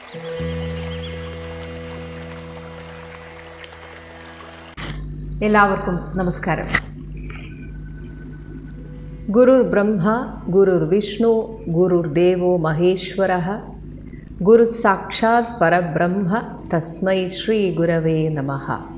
എല്ലാവർക്കും നമസ്കാരം ഗുരുർ ബ്രഹ്മ ഗുരുർ വിഷ്ണു ഗുരുർ ദേവോ മഹേശ്വര ഗുരു സാക്ഷാത് പരബ്രഹ്മ തസ്മൈ ശ്രീ ഗുരവേ നമ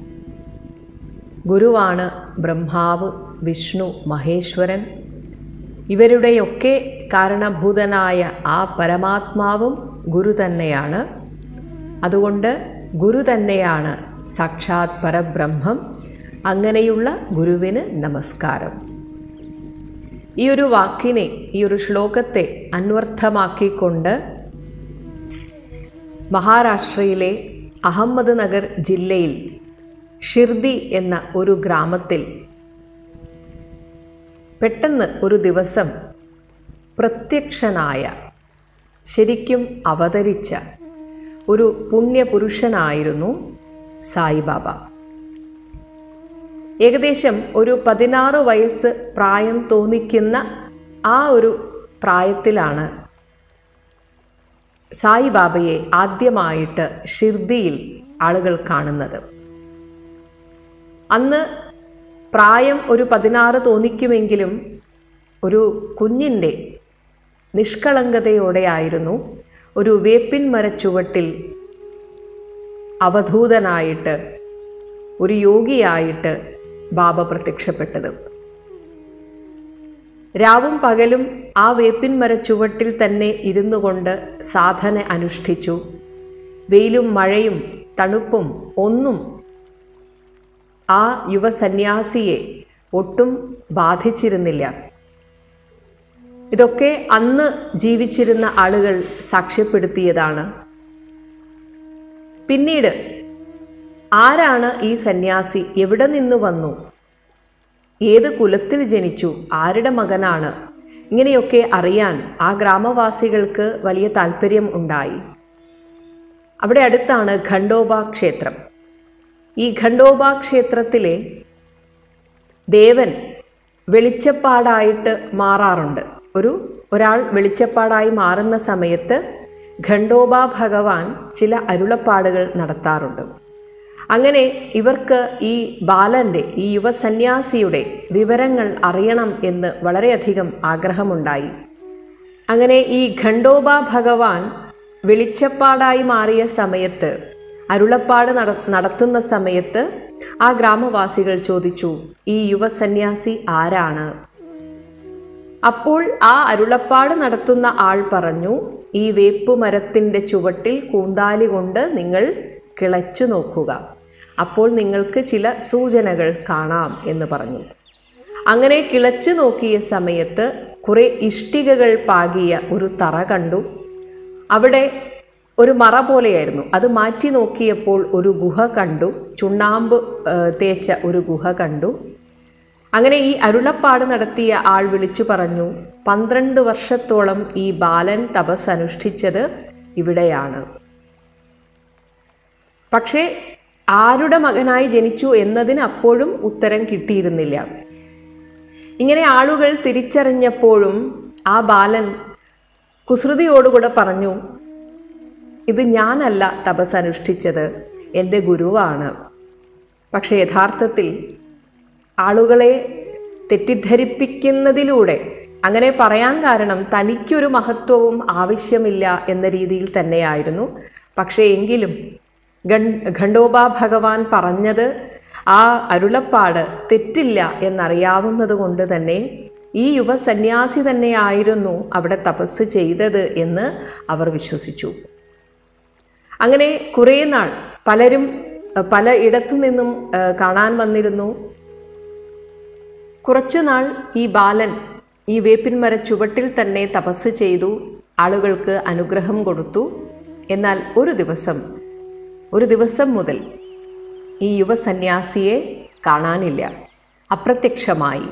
ഗുരുവാണ് ബ്രഹ്മാവ് വിഷ്ണു മഹേശ്വരൻ ഇവരുടെയൊക്കെ കാരണഭൂതനായ ആ പരമാത്മാവും ഗുരു തന്നെയാണ് അതുകൊണ്ട് ഗുരു തന്നെയാണ് സാക്ഷാത് പരബ്രഹ്മം അങ്ങനെയുള്ള ഗുരുവിന് നമസ്കാരം ഈ ഒരു വാക്കിനെ ഈ ഒരു ശ്ലോകത്തെ അന്വർത്ഥമാക്കിക്കൊണ്ട് മഹാരാഷ്ട്രയിലെ അഹമ്മദ് നഗർ ജില്ലയിൽ ഷിർദി എന്ന ഒരു ഗ്രാമത്തിൽ പെട്ടെന്ന് ഒരു ദിവസം പ്രത്യക്ഷനായ ശരിക്കും അവതരിച്ച ഒരു പുണ്യപുരുഷനായിരുന്നു സായിബാബ ഏകദേശം ഒരു പതിനാറ് വയസ്സ് പ്രായം തോന്നിക്കുന്ന ആ ഒരു പ്രായത്തിലാണ് സായിബാബയെ ആദ്യമായിട്ട് ഷിർദിയിൽ ആളുകൾ കാണുന്നത് അന്ന് പ്രായം ഒരു പതിനാറ് തോന്നിക്കുമെങ്കിലും ഒരു കുഞ്ഞിൻ്റെ നിഷ്കളങ്കതയോടെയായിരുന്നു ഒരു വേപ്പിൻ മരച്ചുവട്ടിൽ അവധൂതനായിട്ട് ഒരു യോഗിയായിട്ട് ബാബ പ്രത്യക്ഷപ്പെട്ടത് രാവും പകലും ആ വേപ്പിൻ മരച്ചുവട്ടിൽ തന്നെ ഇരുന്നു കൊണ്ട് സാധന അനുഷ്ഠിച്ചു വെയിലും മഴയും തണുപ്പും ഒന്നും ആ യുവസന്യാസിയെ ഒട്ടും ബാധിച്ചിരുന്നില്ല ഇതൊക്കെ അന്ന് ജീവിച്ചിരുന്ന ആളുകൾ സാക്ഷ്യപ്പെടുത്തിയതാണ് പിന്നീട് ആരാണ് ഈ സന്യാസി എവിടെ നിന്ന് വന്നു ഏത് കുലത്തിൽ ജനിച്ചു ആരുടെ മകനാണ് ഇങ്ങനെയൊക്കെ അറിയാൻ ആ ഗ്രാമവാസികൾക്ക് വലിയ താല്പര്യം ഉണ്ടായി അവിടെ അടുത്താണ് ഖണ്ഡോബ ക്ഷേത്രം ഈ ഖണ്ഡോബ ക്ഷേത്രത്തിലെ ദേവൻ വെളിച്ചപ്പാടായിട്ട് മാറാറുണ്ട് ഒരു ഒരാൾ വെളിച്ചപ്പാടായി മാറുന്ന സമയത്ത് ഖണ്ഡോബ ഭഗവാൻ ചില അരുളപ്പാടുകൾ നടത്താറുണ്ട് അങ്ങനെ ഇവർക്ക് ഈ ബാലൻ്റെ ഈ യുവസന്യാസിയുടെ വിവരങ്ങൾ അറിയണം എന്ന് വളരെയധികം ആഗ്രഹമുണ്ടായി അങ്ങനെ ഈ ഖണ്ഡോബ ഭഗവാൻ വെളിച്ചപ്പാടായി മാറിയ സമയത്ത് അരുളപ്പാട് നട നടത്തുന്ന സമയത്ത് ആ ഗ്രാമവാസികൾ ചോദിച്ചു ഈ യുവസന്യാസി ആരാണ് അപ്പോൾ ആ അരുളപ്പാട് നടത്തുന്ന ആൾ പറഞ്ഞു ഈ വേപ്പുമരത്തിൻ്റെ ചുവട്ടിൽ കൂന്താലി കൊണ്ട് നിങ്ങൾ കിളച്ചു നോക്കുക അപ്പോൾ നിങ്ങൾക്ക് ചില സൂചനകൾ കാണാം എന്ന് പറഞ്ഞു അങ്ങനെ കിളച്ചു നോക്കിയ സമയത്ത് കുറേ ഇഷ്ടികകൾ പാകിയ ഒരു തറ കണ്ടു അവിടെ ഒരു മറ പോലെയായിരുന്നു അത് മാറ്റി നോക്കിയപ്പോൾ ഒരു ഗുഹ കണ്ടു ചുണ്ണാമ്പ് തേച്ച ഒരു ഗുഹ കണ്ടു അങ്ങനെ ഈ അരുളപ്പാട് നടത്തിയ ആൾ വിളിച്ചു പറഞ്ഞു പന്ത്രണ്ട് വർഷത്തോളം ഈ ബാലൻ തപസ് അനുഷ്ഠിച്ചത് ഇവിടെയാണ് പക്ഷേ ആരുടെ മകനായി ജനിച്ചു എന്നതിന് അപ്പോഴും ഉത്തരം കിട്ടിയിരുന്നില്ല ഇങ്ങനെ ആളുകൾ തിരിച്ചറിഞ്ഞപ്പോഴും ആ ബാലൻ കുസൃതിയോടുകൂടെ പറഞ്ഞു ഇത് ഞാനല്ല തപസ് അനുഷ്ഠിച്ചത് എൻ്റെ ഗുരുവാണ് പക്ഷേ യഥാർത്ഥത്തിൽ ആളുകളെ തെറ്റിദ്ധരിപ്പിക്കുന്നതിലൂടെ അങ്ങനെ പറയാൻ കാരണം തനിക്കൊരു മഹത്വവും ആവശ്യമില്ല എന്ന രീതിയിൽ തന്നെയായിരുന്നു പക്ഷേ എങ്കിലും ഖണ്ഡോബ ഭഗവാൻ പറഞ്ഞത് ആ അരുളപ്പാട് തെറ്റില്ല എന്നറിയാവുന്നത് കൊണ്ട് തന്നെ ഈ യുവ സന്യാസി തന്നെയായിരുന്നു അവിടെ തപസ് ചെയ്തത് എന്ന് അവർ വിശ്വസിച്ചു അങ്ങനെ കുറേ നാൾ പലരും പല ഇടത്തു നിന്നും കാണാൻ വന്നിരുന്നു കുറച്ചുനാൾ ഈ ബാലൻ ഈ വേപ്പിൻമര ചുവട്ടിൽ തന്നെ തപസ് ചെയ്തു ആളുകൾക്ക് അനുഗ്രഹം കൊടുത്തു എന്നാൽ ഒരു ദിവസം ഒരു ദിവസം മുതൽ ഈ യുവസന്യാസിയെ കാണാനില്ല അപ്രത്യക്ഷമായി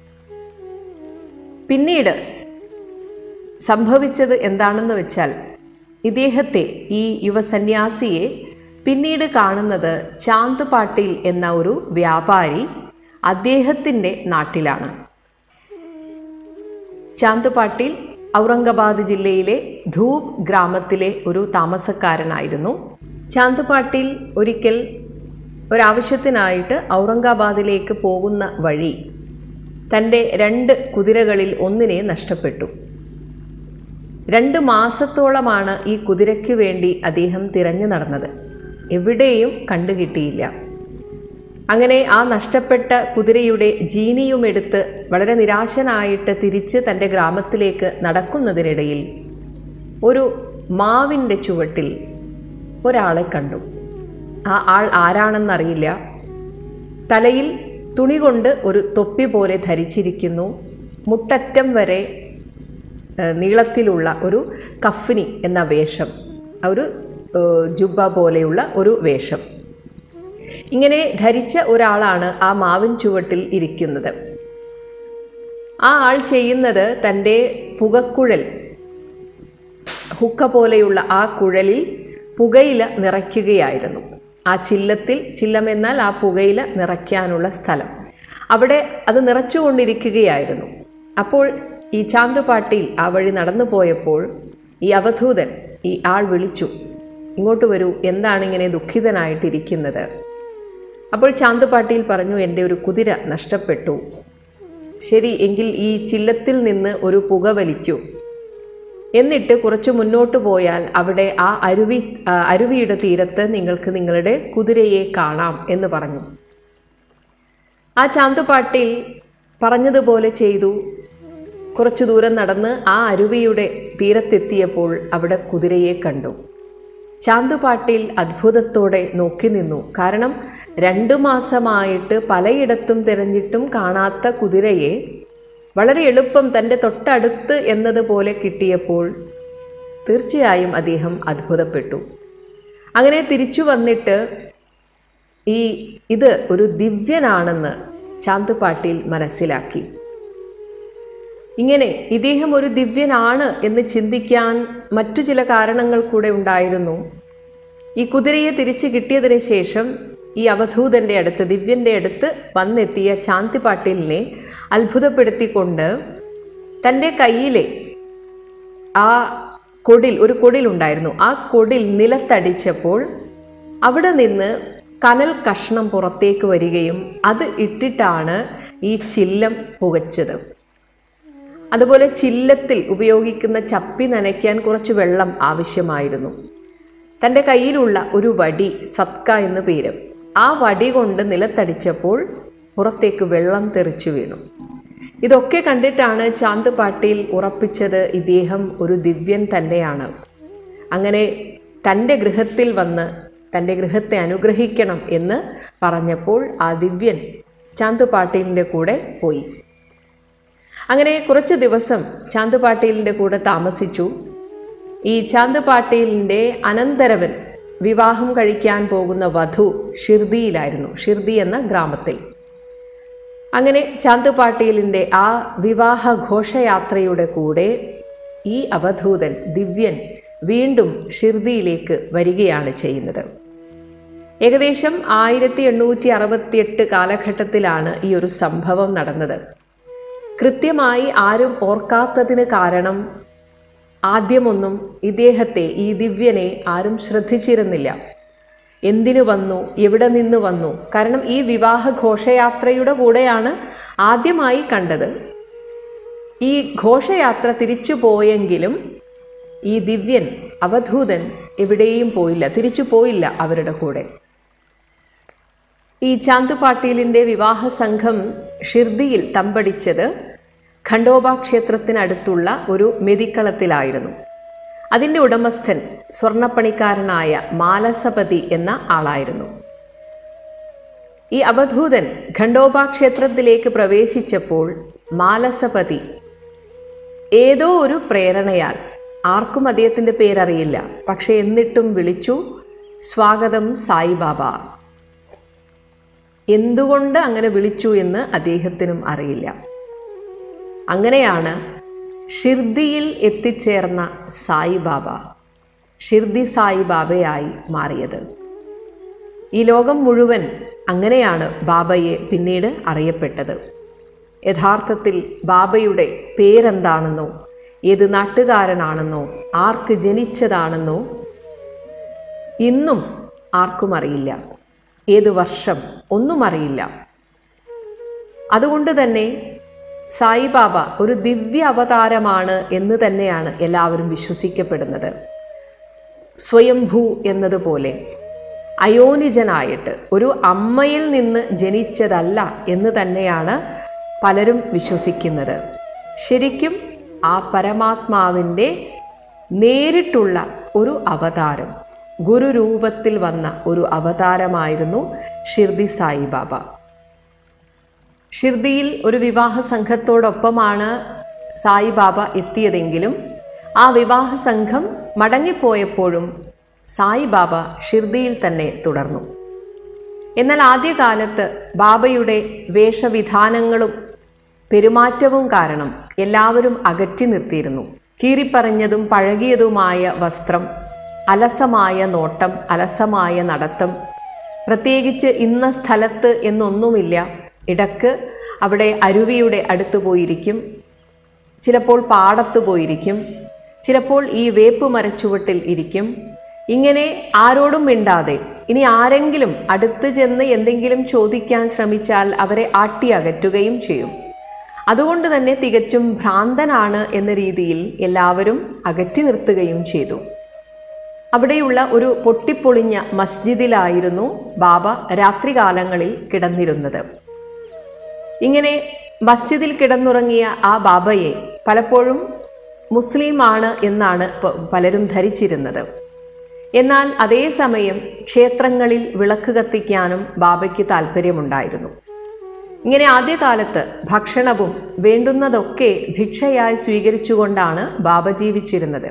പിന്നീട് സംഭവിച്ചത് എന്താണെന്ന് വെച്ചാൽ ഇദ്ദേഹത്തെ ഈ യുവസന്യാസിയെ പിന്നീട് കാണുന്നത് ചാന്ത് പാട്ടീൽ എന്ന ഒരു വ്യാപാരി അദ്ദേഹത്തിൻ്റെ നാട്ടിലാണ് ചാന്ത് പാട്ടീൽ ഔറംഗാബാദ് ജില്ലയിലെ ധൂപ് ഗ്രാമത്തിലെ ഒരു താമസക്കാരനായിരുന്നു ചാന്ദ് പാട്ടീൽ ഒരിക്കൽ ഒരാവശ്യത്തിനായിട്ട് ഔറംഗാബാദിലേക്ക് പോകുന്ന വഴി തൻ്റെ രണ്ട് കുതിരകളിൽ ഒന്നിനെ നഷ്ടപ്പെട്ടു രണ്ട് മാസത്തോളമാണ് ഈ കുതിരയ്ക്ക് വേണ്ടി അദ്ദേഹം തിരഞ്ഞു നടന്നത് എവിടെയും കണ്ടുകിട്ടിയില്ല അങ്ങനെ ആ നഷ്ടപ്പെട്ട കുതിരയുടെ ജീനിയുമെടുത്ത് വളരെ നിരാശനായിട്ട് തിരിച്ച് തൻ്റെ ഗ്രാമത്തിലേക്ക് നടക്കുന്നതിനിടയിൽ ഒരു മാവിൻ്റെ ചുവട്ടിൽ ഒരാളെ കണ്ടു ആ ആൾ ആരാണെന്നറിയില്ല തലയിൽ തുണി കൊണ്ട് ഒരു തൊപ്പി പോലെ ധരിച്ചിരിക്കുന്നു മുട്ടറ്റം വരെ ഏഹ്, നീളത്തിലുള്ള ഒരു കഫ്നി എന്ന വേഷം ഒരു ഏഹ്, ജുബ്ബ പോലെയുള്ള ഒരു വേഷം ഇങ്ങനെ ധരിച്ച ഒരാളാണ് ആ മാവിൻ ചുവട്ടിൽ ഇരിക്കുന്നത് ആ ആൾ ചെയ്യുന്നത് തൻ്റെ പുകക്കുഴൽ ഹുക്ക പോലെയുള്ള ആ കുഴലിൽ പുകയില നിറയ്ക്കുകയായിരുന്നു ആ ചില്ലത്തിൽ ചില്ലമെന്നാൽ ആ പുകയില നിറയ്ക്കാനുള്ള സ്ഥലം അവിടെ അത് നിറച്ചുകൊണ്ടിരിക്കുകയായിരുന്നു അപ്പോൾ ഈ ചാന്ത് പാട്ടിയിൽ ആ വഴി നടന്നു പോയപ്പോൾ ഈ അവധൂതൻ ഈ ആൾ വിളിച്ചു ഇങ്ങോട്ട് വരൂ എന്താണ് ഇങ്ങനെ ദുഃഖിതനായിട്ടിരിക്കുന്നത് അപ്പോൾ ചാന്ത് പാട്ടിയിൽ പറഞ്ഞു എൻ്റെ ഒരു കുതിര നഷ്ടപ്പെട്ടു ശരി എങ്കിൽ ഈ ചില്ലത്തിൽ നിന്ന് ഒരു പുക വലിക്കൂ എന്നിട്ട് കുറച്ച് മുന്നോട്ട് പോയാൽ അവിടെ ആ അരുവി ആ, അരുവിയുടെ തീരത്ത് നിങ്ങൾക്ക് നിങ്ങളുടെ കുതിരയെ കാണാം എന്ന് പറഞ്ഞു ആ ചാന്തുപാട്ടിൽ പറഞ്ഞതുപോലെ ചെയ്തു കുറച്ചു ദൂരം നടന്ന് ആ അരുവിയുടെ തീരത്തെത്തിയപ്പോൾ അവിടെ കുതിരയെ കണ്ടു ചാന്തുപാട്ടിൽ അത്ഭുതത്തോടെ നോക്കി നിന്നു കാരണം രണ്ടു മാസമായിട്ട് പലയിടത്തും തിരഞ്ഞിട്ടും കാണാത്ത കുതിരയെ വളരെ എളുപ്പം തൻ്റെ തൊട്ടടുത്ത് എന്നതുപോലെ കിട്ടിയപ്പോൾ തീർച്ചയായും അദ്ദേഹം അത്ഭുതപ്പെട്ടു അങ്ങനെ തിരിച്ചു വന്നിട്ട് ഈ ഇത് ഒരു ദിവ്യനാണെന്ന് ചാന്ത് പാട്ടീൽ മനസ്സിലാക്കി ഇങ്ങനെ ഇദ്ദേഹം ഒരു ദിവ്യനാണ് എന്ന് ചിന്തിക്കാൻ മറ്റു ചില കാരണങ്ങൾ കൂടെ ഉണ്ടായിരുന്നു ഈ കുതിരയെ തിരിച്ചു കിട്ടിയതിന് ശേഷം ഈ അവധൂതൻ്റെ അടുത്ത് ദിവ്യൻ്റെ അടുത്ത് വന്നെത്തിയ ചാന്തി പാട്ടീലിനെ അത്ഭുതപ്പെടുത്തിക്കൊണ്ട് തൻ്റെ കയ്യിലെ ആ കൊടിൽ ഒരു കൊടിലുണ്ടായിരുന്നു ആ കൊടിൽ നിലത്തടിച്ചപ്പോൾ അവിടെ നിന്ന് കനൽ കഷ്ണം പുറത്തേക്ക് വരികയും അത് ഇട്ടിട്ടാണ് ഈ ചില്ലം പുകച്ചത് അതുപോലെ ചില്ലത്തിൽ ഉപയോഗിക്കുന്ന ചപ്പി നനയ്ക്കാൻ കുറച്ച് വെള്ളം ആവശ്യമായിരുന്നു തൻ്റെ കയ്യിലുള്ള ഒരു വടി സത്ക എന്ന് പേര് ആ വടി കൊണ്ട് നിലത്തടിച്ചപ്പോൾ പുറത്തേക്ക് വെള്ളം തെറിച്ചു വീണു ഇതൊക്കെ കണ്ടിട്ടാണ് ചാന്ത് പാട്ടീൽ ഉറപ്പിച്ചത് ഇദ്ദേഹം ഒരു ദിവ്യൻ തന്നെയാണ് അങ്ങനെ തൻ്റെ ഗൃഹത്തിൽ വന്ന് തൻ്റെ ഗൃഹത്തെ അനുഗ്രഹിക്കണം എന്ന് പറഞ്ഞപ്പോൾ ആ ദിവ്യൻ ചാന്ത് പാട്ടീലിൻ്റെ കൂടെ പോയി അങ്ങനെ കുറച്ച് ദിവസം ചാന്ത് പാട്ടീലിൻ്റെ കൂടെ താമസിച്ചു ഈ ചാന്ത് പാട്ടീലിൻ്റെ അനന്തരവൻ വിവാഹം കഴിക്കാൻ പോകുന്ന വധു ഷിർദിയിലായിരുന്നു ഷിർദി എന്ന ഗ്രാമത്തിൽ അങ്ങനെ ചാന്ത് പാട്ടീലിൻ്റെ ആ വിവാഹ ഘോഷയാത്രയുടെ കൂടെ ഈ അവധൂതൻ ദിവ്യൻ വീണ്ടും ഷിർദിയിലേക്ക് വരികയാണ് ചെയ്യുന്നത് ഏകദേശം ആയിരത്തി എണ്ണൂറ്റി അറുപത്തിയെട്ട് കാലഘട്ടത്തിലാണ് ഈ ഒരു സംഭവം നടന്നത് കൃത്യമായി ആരും ഓർക്കാത്തതിന് കാരണം ആദ്യമൊന്നും ഇദ്ദേഹത്തെ ഈ ദിവ്യനെ ആരും ശ്രദ്ധിച്ചിരുന്നില്ല എന്തിനു വന്നു എവിടെ നിന്ന് വന്നു കാരണം ഈ വിവാഹ ഘോഷയാത്രയുടെ കൂടെയാണ് ആദ്യമായി കണ്ടത് ഈ ഘോഷയാത്ര തിരിച്ചു പോയെങ്കിലും ഈ ദിവ്യൻ അവധൂതൻ എവിടെയും പോയില്ല തിരിച്ചു പോയില്ല അവരുടെ കൂടെ ഈ ചാന്ത് പാട്ടീലിൻ്റെ വിവാഹ സംഘം ഷിർദിയിൽ തമ്പടിച്ചത് ഖണ്ഡോബ ക്ഷേത്രത്തിനടുത്തുള്ള ഒരു മെതിക്കളത്തിലായിരുന്നു അതിൻ്റെ ഉടമസ്ഥൻ സ്വർണ്ണപ്പണിക്കാരനായ മാലസപതി എന്ന ആളായിരുന്നു ഈ അവധൂതൻ ഖണ്ഡോബ ക്ഷേത്രത്തിലേക്ക് പ്രവേശിച്ചപ്പോൾ മാലസപതി ഏതോ ഒരു പ്രേരണയാൽ ആർക്കും അദ്ദേഹത്തിൻ്റെ പേരറിയില്ല പക്ഷെ എന്നിട്ടും വിളിച്ചു സ്വാഗതം സായിബാബ എന്തുകൊണ്ട് അങ്ങനെ വിളിച്ചു എന്ന് അദ്ദേഹത്തിനും അറിയില്ല അങ്ങനെയാണ് ഷിർദിയിൽ എത്തിച്ചേർന്ന സായിബാബ ഷിർദി സായിബാബയായി മാറിയത് ഈ ലോകം മുഴുവൻ അങ്ങനെയാണ് ബാബയെ പിന്നീട് അറിയപ്പെട്ടത് യഥാർത്ഥത്തിൽ ബാബയുടെ പേരെന്താണെന്നോ ഏത് നാട്ടുകാരനാണെന്നോ ആർക്ക് ജനിച്ചതാണെന്നോ ഇന്നും ആർക്കും അറിയില്ല ഏത് വർഷം ഒന്നും അറിയില്ല അതുകൊണ്ട് തന്നെ സായിബാബ ഒരു ദിവ്യ അവതാരമാണ് എന്ന് തന്നെയാണ് എല്ലാവരും വിശ്വസിക്കപ്പെടുന്നത് സ്വയംഭൂ എന്നതുപോലെ അയോനിജനായിട്ട് ഒരു അമ്മയിൽ നിന്ന് ജനിച്ചതല്ല എന്ന് തന്നെയാണ് പലരും വിശ്വസിക്കുന്നത് ശരിക്കും ആ പരമാത്മാവിൻ്റെ നേരിട്ടുള്ള ഒരു അവതാരം ഗുരുരൂപത്തിൽ വന്ന ഒരു അവതാരമായിരുന്നു ഷിർദി സായിബാബ ഷിർദിയിൽ ഒരു വിവാഹ സംഘത്തോടൊപ്പമാണ് സായിബാബ എത്തിയതെങ്കിലും ആ വിവാഹ സംഘം മടങ്ങിപ്പോയപ്പോഴും സായിബാബ ഷിർദിയിൽ തന്നെ തുടർന്നു എന്നാൽ ആദ്യകാലത്ത് ബാബയുടെ വേഷവിധാനങ്ങളും പെരുമാറ്റവും കാരണം എല്ലാവരും അകറ്റി നിർത്തിയിരുന്നു കീറിപ്പറഞ്ഞതും പഴകിയതുമായ വസ്ത്രം അലസമായ നോട്ടം അലസമായ നടത്തം പ്രത്യേകിച്ച് ഇന്ന സ്ഥലത്ത് എന്നൊന്നുമില്ല ഇടക്ക് അവിടെ അരുവിയുടെ അടുത്ത് പോയിരിക്കും ചിലപ്പോൾ പാടത്ത് പോയിരിക്കും ചിലപ്പോൾ ഈ വേപ്പ് മരച്ചുവട്ടിൽ ഇരിക്കും ഇങ്ങനെ ആരോടും മിണ്ടാതെ ഇനി ആരെങ്കിലും അടുത്ത് ചെന്ന് എന്തെങ്കിലും ചോദിക്കാൻ ശ്രമിച്ചാൽ അവരെ ആട്ടി അകറ്റുകയും ചെയ്യും അതുകൊണ്ട് തന്നെ തികച്ചും ഭ്രാന്തനാണ് എന്ന രീതിയിൽ എല്ലാവരും അകറ്റി നിർത്തുകയും ചെയ്തു അവിടെയുള്ള ഒരു പൊട്ടിപ്പൊളിഞ്ഞ മസ്ജിദിലായിരുന്നു ബാബ രാത്രികാലങ്ങളിൽ കിടന്നിരുന്നത് ഇങ്ങനെ മസ്ജിദിൽ കിടന്നുറങ്ങിയ ആ ബാബയെ പലപ്പോഴും മുസ്ലിമാണ് എന്നാണ് പ- പലരും ധരിച്ചിരുന്നത് എന്നാൽ അതേസമയം ക്ഷേത്രങ്ങളിൽ വിളക്ക് കത്തിക്കാനും ബാബയ്ക്ക് താല്പര്യമുണ്ടായിരുന്നു ഇങ്ങനെ ആദ്യകാലത്ത് ഭക്ഷണവും വേണ്ടുന്നതൊക്കെ ഭിക്ഷയായി സ്വീകരിച്ചുകൊണ്ടാണ് ബാബ ജീവിച്ചിരുന്നത്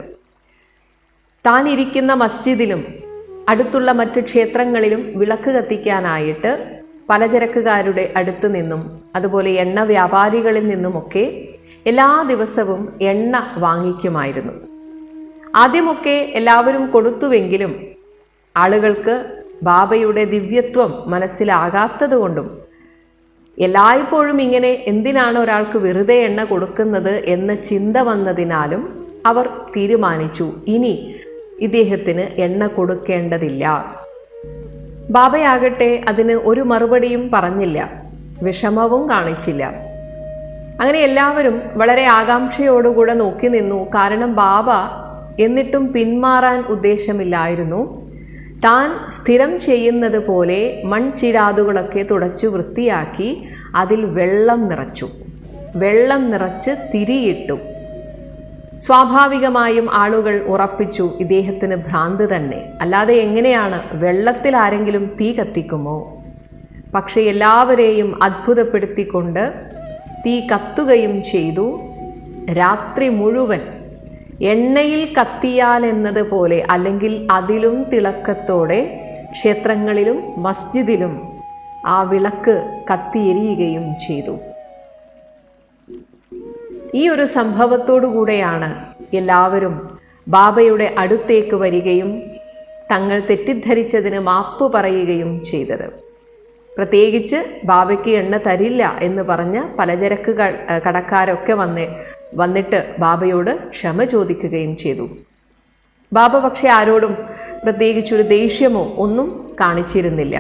താൻ ഇരിക്കുന്ന മസ്ജിദിലും അടുത്തുള്ള മറ്റ് ക്ഷേത്രങ്ങളിലും വിളക്ക് കത്തിക്കാനായിട്ട് പലചരക്കുകാരുടെ അടുത്ത് നിന്നും അതുപോലെ എണ്ണ വ്യാപാരികളിൽ നിന്നുമൊക്കെ എല്ലാ ദിവസവും എണ്ണ വാങ്ങിക്കുമായിരുന്നു ആദ്യമൊക്കെ എല്ലാവരും കൊടുത്തുവെങ്കിലും ആളുകൾക്ക് ബാബയുടെ ദിവ്യത്വം മനസ്സിലാകാത്തതുകൊണ്ടും എല്ലായ്പ്പോഴും ഇങ്ങനെ എന്തിനാണ് ഒരാൾക്ക് വെറുതെ എണ്ണ കൊടുക്കുന്നത് എന്ന ചിന്ത വന്നതിനാലും അവർ തീരുമാനിച്ചു ഇനി ഇദ്ദേഹത്തിന് എണ്ണ കൊടുക്കേണ്ടതില്ല ബാബയാകട്ടെ അതിന് ഒരു മറുപടിയും പറഞ്ഞില്ല വിഷമവും കാണിച്ചില്ല അങ്ങനെ എല്ലാവരും വളരെ ആകാംക്ഷയോടുകൂടെ നോക്കി നിന്നു കാരണം ബാബ എന്നിട്ടും പിന്മാറാൻ ഉദ്ദേശമില്ലായിരുന്നു താൻ സ്ഥിരം ചെയ്യുന്നത് പോലെ മൺചിരാതുകളൊക്കെ തുടച്ചു വൃത്തിയാക്കി അതിൽ വെള്ളം നിറച്ചു വെള്ളം നിറച്ച് തിരിയിട്ടു സ്വാഭാവികമായും ആളുകൾ ഉറപ്പിച്ചു ഇദ്ദേഹത്തിന് ഭ്രാന്ത് തന്നെ അല്ലാതെ എങ്ങനെയാണ് വെള്ളത്തിൽ ആരെങ്കിലും തീ കത്തിക്കുമോ പക്ഷെ എല്ലാവരെയും അത്ഭുതപ്പെടുത്തിക്കൊണ്ട് തീ കത്തുകയും ചെയ്തു രാത്രി മുഴുവൻ എണ്ണയിൽ കത്തിയാൽ എന്നതുപോലെ അല്ലെങ്കിൽ അതിലും തിളക്കത്തോടെ ക്ഷേത്രങ്ങളിലും മസ്ജിദിലും ആ വിളക്ക് കത്തിയെരിയുകയും ചെയ്തു ഈ ഒരു സംഭവത്തോടു കൂടെയാണ് എല്ലാവരും ബാബയുടെ അടുത്തേക്ക് വരികയും തങ്ങൾ തെറ്റിദ്ധരിച്ചതിന് മാപ്പ് പറയുകയും ചെയ്തത് പ്രത്യേകിച്ച് ബാബയ്ക്ക് എണ്ണ തരില്ല എന്ന് പറഞ്ഞ് പലചരക്ക് ക- കടക്കാരൊക്കെ വന്ന് വന്നിട്ട് ബാബയോട് ക്ഷമ ചോദിക്കുകയും ചെയ്തു ബാബ പക്ഷെ ആരോടും പ്രത്യേകിച്ചൊരു ദേഷ്യമോ ഒന്നും കാണിച്ചിരുന്നില്ല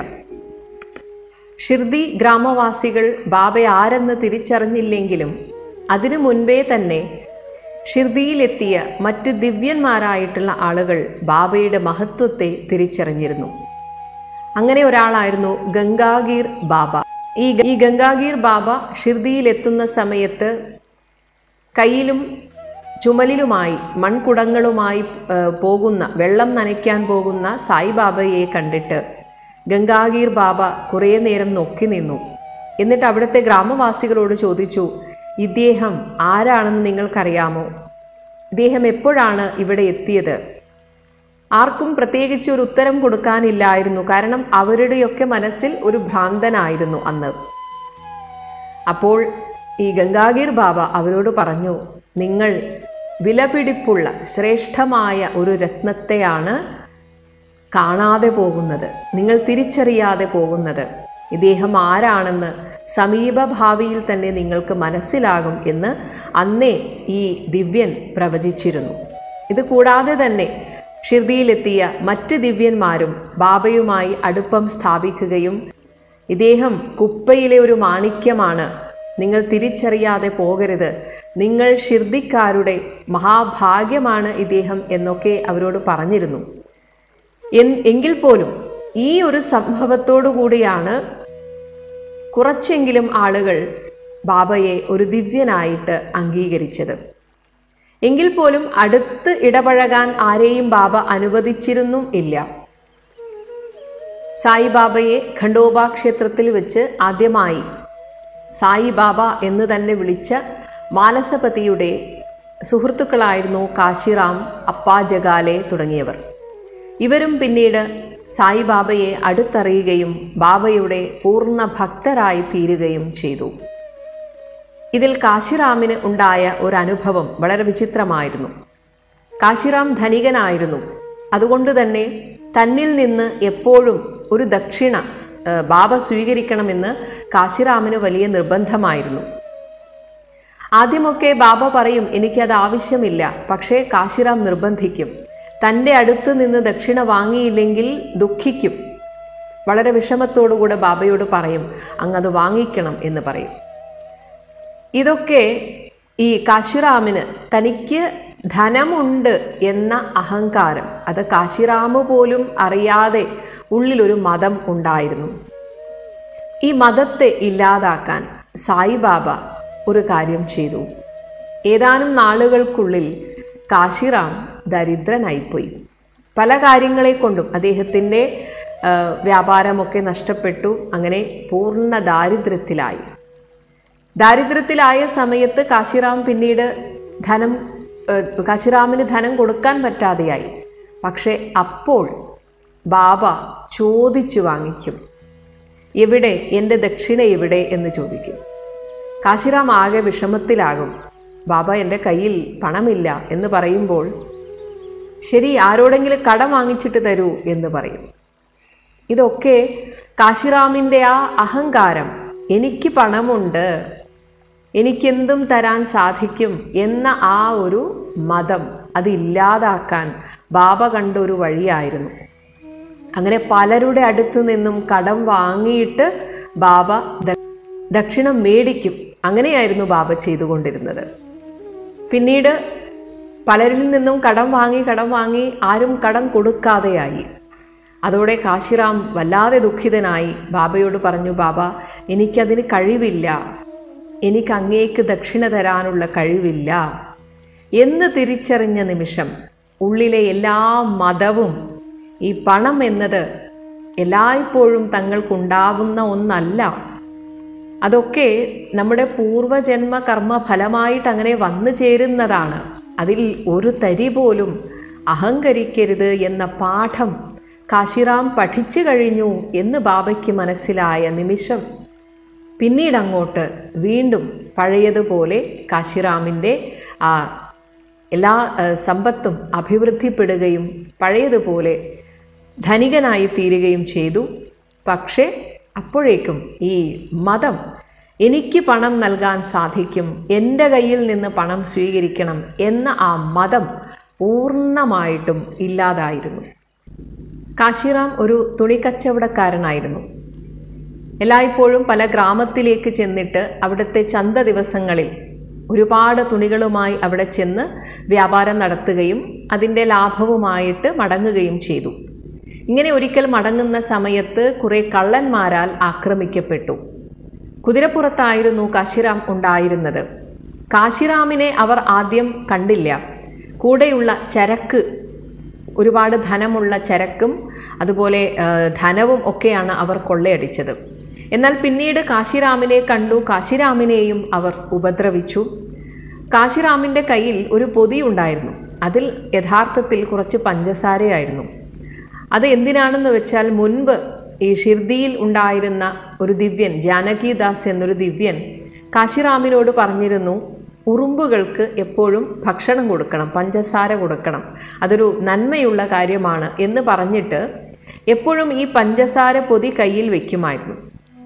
ഷിർദി ഗ്രാമവാസികൾ ബാബ ആരെന്ന് തിരിച്ചറിഞ്ഞില്ലെങ്കിലും അതിനു മുൻപേ തന്നെ ഷിർദിയിലെത്തിയ മറ്റ് ദിവ്യന്മാരായിട്ടുള്ള ആളുകൾ ബാബയുടെ മഹത്വത്തെ തിരിച്ചറിഞ്ഞിരുന്നു അങ്ങനെ ഒരാളായിരുന്നു ഗംഗാഗീർ ബാബ ഈ ഈ ഗംഗാഗീർ ബാബ ഷിർദിയിലെത്തുന്ന സമയത്ത് കയ്യിലും ചുമലിലുമായി മൺകുടങ്ങളുമായി ഏ, പോകുന്ന വെള്ളം നനയ്ക്കാൻ പോകുന്ന സായിബാബയെ കണ്ടിട്ട് ഗംഗാഗീർ ബാബ കുറേ നേരം നോക്കി നിന്നു എന്നിട്ട് അവിടുത്തെ ഗ്രാമവാസികളോട് ചോദിച്ചു ഇദ്ദേഹം ആരാണെന്ന് നിങ്ങൾക്കറിയാമോ ഇദ്ദേഹം എപ്പോഴാണ് ഇവിടെ എത്തിയത് ആർക്കും പ്രത്യേകിച്ച് ഒരു ഉത്തരം കൊടുക്കാനില്ലായിരുന്നു കാരണം അവരുടെയൊക്കെ മനസ്സിൽ ഒരു ഭ്രാന്തനായിരുന്നു അന്ന് അപ്പോൾ ഈ ഗംഗാഗീർ ബാബ അവരോട് പറഞ്ഞു നിങ്ങൾ വിലപിടിപ്പുള്ള ശ്രേഷ്ഠമായ ഒരു രത്നത്തെയാണ് കാണാതെ പോകുന്നത് നിങ്ങൾ തിരിച്ചറിയാതെ പോകുന്നത് ഇദ്ദേഹം ആരാണെന്ന് സമീപഭാവിയിൽ തന്നെ നിങ്ങൾക്ക് മനസ്സിലാകും എന്ന് അന്നേ ഈ ദിവ്യൻ പ്രവചിച്ചിരുന്നു ഇത് കൂടാതെ തന്നെ ഷിർദിയിലെത്തിയ മറ്റ് ദിവ്യന്മാരും ബാബയുമായി അടുപ്പം സ്ഥാപിക്കുകയും ഇദ്ദേഹം കുപ്പയിലെ ഒരു മാണിക്യമാണ് നിങ്ങൾ തിരിച്ചറിയാതെ പോകരുത് നിങ്ങൾ ഷിർദിക്കാരുടെ മഹാഭാഗ്യമാണ് ഇദ്ദേഹം എന്നൊക്കെ അവരോട് പറഞ്ഞിരുന്നു എൻ- എങ്കിൽ പോലും ഈ ഒരു സംഭവത്തോടു കൂടിയാണ് കുറച്ചെങ്കിലും ആളുകൾ ബാബയെ ഒരു ദിവ്യനായിട്ട് അംഗീകരിച്ചത് എങ്കിൽ പോലും അടുത്ത് ഇടപഴകാൻ ആരെയും ബാബ അനുവദിച്ചിരുന്നും ഇല്ല സായിബാബയെ ഖണ്ഡോബ ക്ഷേത്രത്തിൽ വെച്ച് ആദ്യമായി സായിബാബ എന്ന് തന്നെ വിളിച്ച മാനസപതിയുടെ സുഹൃത്തുക്കളായിരുന്നു കാശിറാം അപ്പാ ജഗാലെ തുടങ്ങിയവർ ഇവരും പിന്നീട് സായിബാബയെ അടുത്തറിയുകയും ബാബയുടെ പൂർണ്ണ ഭക്തരായി തീരുകയും ചെയ്തു ഇതിൽ കാശിറാമിന് ഉണ്ടായ ഒരു അനുഭവം വളരെ വിചിത്രമായിരുന്നു കാശിറാം ധനികനായിരുന്നു അതുകൊണ്ട് തന്നെ തന്നിൽ നിന്ന് എപ്പോഴും ഒരു ദക്ഷിണ ഏഹ്, ബാബ സ്വീകരിക്കണമെന്ന് കാശിറാമിന് വലിയ നിർബന്ധമായിരുന്നു ആദ്യമൊക്കെ ബാബ പറയും എനിക്കത് ആവശ്യമില്ല പക്ഷേ കാശിറാം നിർബന്ധിക്കും തൻ്റെ അടുത്ത് നിന്ന് ദക്ഷിണ വാങ്ങിയില്ലെങ്കിൽ ദുഃഖിക്കും വളരെ വിഷമത്തോടുകൂടെ ബാബയോട് പറയും അങ്ങത് വാങ്ങിക്കണം എന്ന് പറയും ഇതൊക്കെ ഈ കാശിറാമിന് തനിക്ക് ധനമുണ്ട് എന്ന അഹങ്കാരം അത് കാശിറാമ് പോലും അറിയാതെ ഉള്ളിലൊരു മതം ഉണ്ടായിരുന്നു ഈ മതത്തെ ഇല്ലാതാക്കാൻ സായിബാബ ഒരു കാര്യം ചെയ്തു ഏതാനും നാളുകൾക്കുള്ളിൽ കാശിറാം ദരിദ്രനായിപ്പോയി പല കാര്യങ്ങളെ കൊണ്ടും അദ്ദേഹത്തിൻ്റെ ആ, വ്യാപാരമൊക്കെ നഷ്ടപ്പെട്ടു അങ്ങനെ പൂർണ്ണ ദാരിദ്ര്യത്തിലായി ദാരിദ്ര്യത്തിലായ സമയത്ത് കാശിറാം പിന്നീട് ധനം ഏഹ്, കാശിറാമിന് ധനം കൊടുക്കാൻ പറ്റാതെയായി പക്ഷേ അപ്പോൾ ബാബ ചോദിച്ചു വാങ്ങിക്കും എവിടെ എൻ്റെ ദക്ഷിണ എവിടെ എന്ന് ചോദിക്കും കാശിറാം ആകെ വിഷമത്തിലാകും ബാബ എൻ്റെ കയ്യിൽ പണമില്ല എന്ന് പറയുമ്പോൾ ശരി ആരോടെങ്കിലും കടം വാങ്ങിച്ചിട്ട് തരൂ എന്ന് പറയും ഇതൊക്കെ കാശിറാമിൻ്റെ ആ അഹങ്കാരം എനിക്ക് പണമുണ്ട് എനിക്കെന്തും തരാൻ സാധിക്കും എന്ന ആ ഒരു മതം അതില്ലാതാക്കാൻ ബാബ കണ്ട ഒരു വഴിയായിരുന്നു അങ്ങനെ പലരുടെ അടുത്ത് നിന്നും കടം വാങ്ങിയിട്ട് ബാബ ദ- ദക്ഷിണം മേടിക്കും അങ്ങനെയായിരുന്നു ബാബ ചെയ്തുകൊണ്ടിരുന്നത് പിന്നീട് പലരിൽ നിന്നും കടം വാങ്ങി കടം വാങ്ങി ആരും കടം കൊടുക്കാതെയായി അതോടെ കാശിറാം വല്ലാതെ ദുഃഖിതനായി ബാബയോട് പറഞ്ഞു ബാബ എനിക്കതിന് കഴിവില്ല എനിക്ക് അങ്ങേക്ക് ദക്ഷിണ തരാനുള്ള കഴിവില്ല എന്ന് തിരിച്ചറിഞ്ഞ നിമിഷം ഉള്ളിലെ എല്ലാ മതവും ഈ പണം എന്നത് എല്ലായ്പ്പോഴും തങ്ങൾക്കുണ്ടാവുന്ന ഒന്നല്ല അതൊക്കെ നമ്മുടെ പൂർവജന്മ കർമ്മ ഫലമായിട്ട് അങ്ങനെ വന്നു ചേരുന്നതാണ് അതിൽ ഒരു തരി പോലും അഹങ്കരിക്കരുത് എന്ന പാഠം കാശിറാം പഠിച്ചു കഴിഞ്ഞു എന്ന് ബാബയ്ക്ക് മനസ്സിലായ നിമിഷം പിന്നീട് അങ്ങോട്ട് വീണ്ടും പഴയതുപോലെ കാശിറാമിൻ്റെ ആ എല്ലാ ആ, സമ്പത്തും അഭിവൃദ്ധിപ്പെടുകയും പഴയതുപോലെ ധനികനായി തീരുകയും ചെയ്തു പക്ഷേ അപ്പോഴേക്കും ഈ മതം എനിക്ക് പണം നൽകാൻ സാധിക്കും എൻ്റെ കയ്യിൽ നിന്ന് പണം സ്വീകരിക്കണം എന്ന ആ മതം പൂർണ്ണമായിട്ടും ഇല്ലാതായിരുന്നു കാശിറാം ഒരു തുണിക്കച്ചവടക്കാരനായിരുന്നു എല്ലായ്പ്പോഴും പല ഗ്രാമത്തിലേക്ക് ചെന്നിട്ട് അവിടുത്തെ ചന്ത ദിവസങ്ങളിൽ ഒരുപാട് തുണികളുമായി അവിടെ ചെന്ന് വ്യാപാരം നടത്തുകയും അതിൻ്റെ ലാഭവുമായിട്ട് മടങ്ങുകയും ചെയ്തു ഇങ്ങനെ ഒരിക്കൽ മടങ്ങുന്ന സമയത്ത് കുറേ കള്ളന്മാരാൽ ആക്രമിക്കപ്പെട്ടു കുതിരപ്പുറത്തായിരുന്നു കാശിറാം ഉണ്ടായിരുന്നത് കാശിറാമിനെ അവർ ആദ്യം കണ്ടില്ല കൂടെയുള്ള ചരക്ക് ഒരുപാട് ധനമുള്ള ചരക്കും അതുപോലെ ആ, ധനവും ഒക്കെയാണ് അവർ കൊള്ളയടിച്ചത് എന്നാൽ പിന്നീട് കാശിറാമിനെ കണ്ടു കാശിറാമിനെയും അവർ ഉപദ്രവിച്ചു കാശിറാമിൻ്റെ കയ്യിൽ ഒരു പൊതി ഉണ്ടായിരുന്നു അതിൽ യഥാർത്ഥത്തിൽ കുറച്ച് പഞ്ചസാരയായിരുന്നു അത് എന്തിനാണെന്ന് വെച്ചാൽ മുൻപ് ഈ ഷിർദിയിൽ ഉണ്ടായിരുന്ന ഒരു ദിവ്യൻ ജാനകിദാസ് എന്നൊരു ദിവ്യൻ കാശിറാമിനോട് പറഞ്ഞിരുന്നു ഉറുമ്പുകൾക്ക് എപ്പോഴും ഭക്ഷണം കൊടുക്കണം പഞ്ചസാര കൊടുക്കണം അതൊരു നന്മയുള്ള കാര്യമാണ് എന്ന് പറഞ്ഞിട്ട് എപ്പോഴും ഈ പഞ്ചസാര പൊതി കയ്യിൽ വെക്കുമായിരുന്നു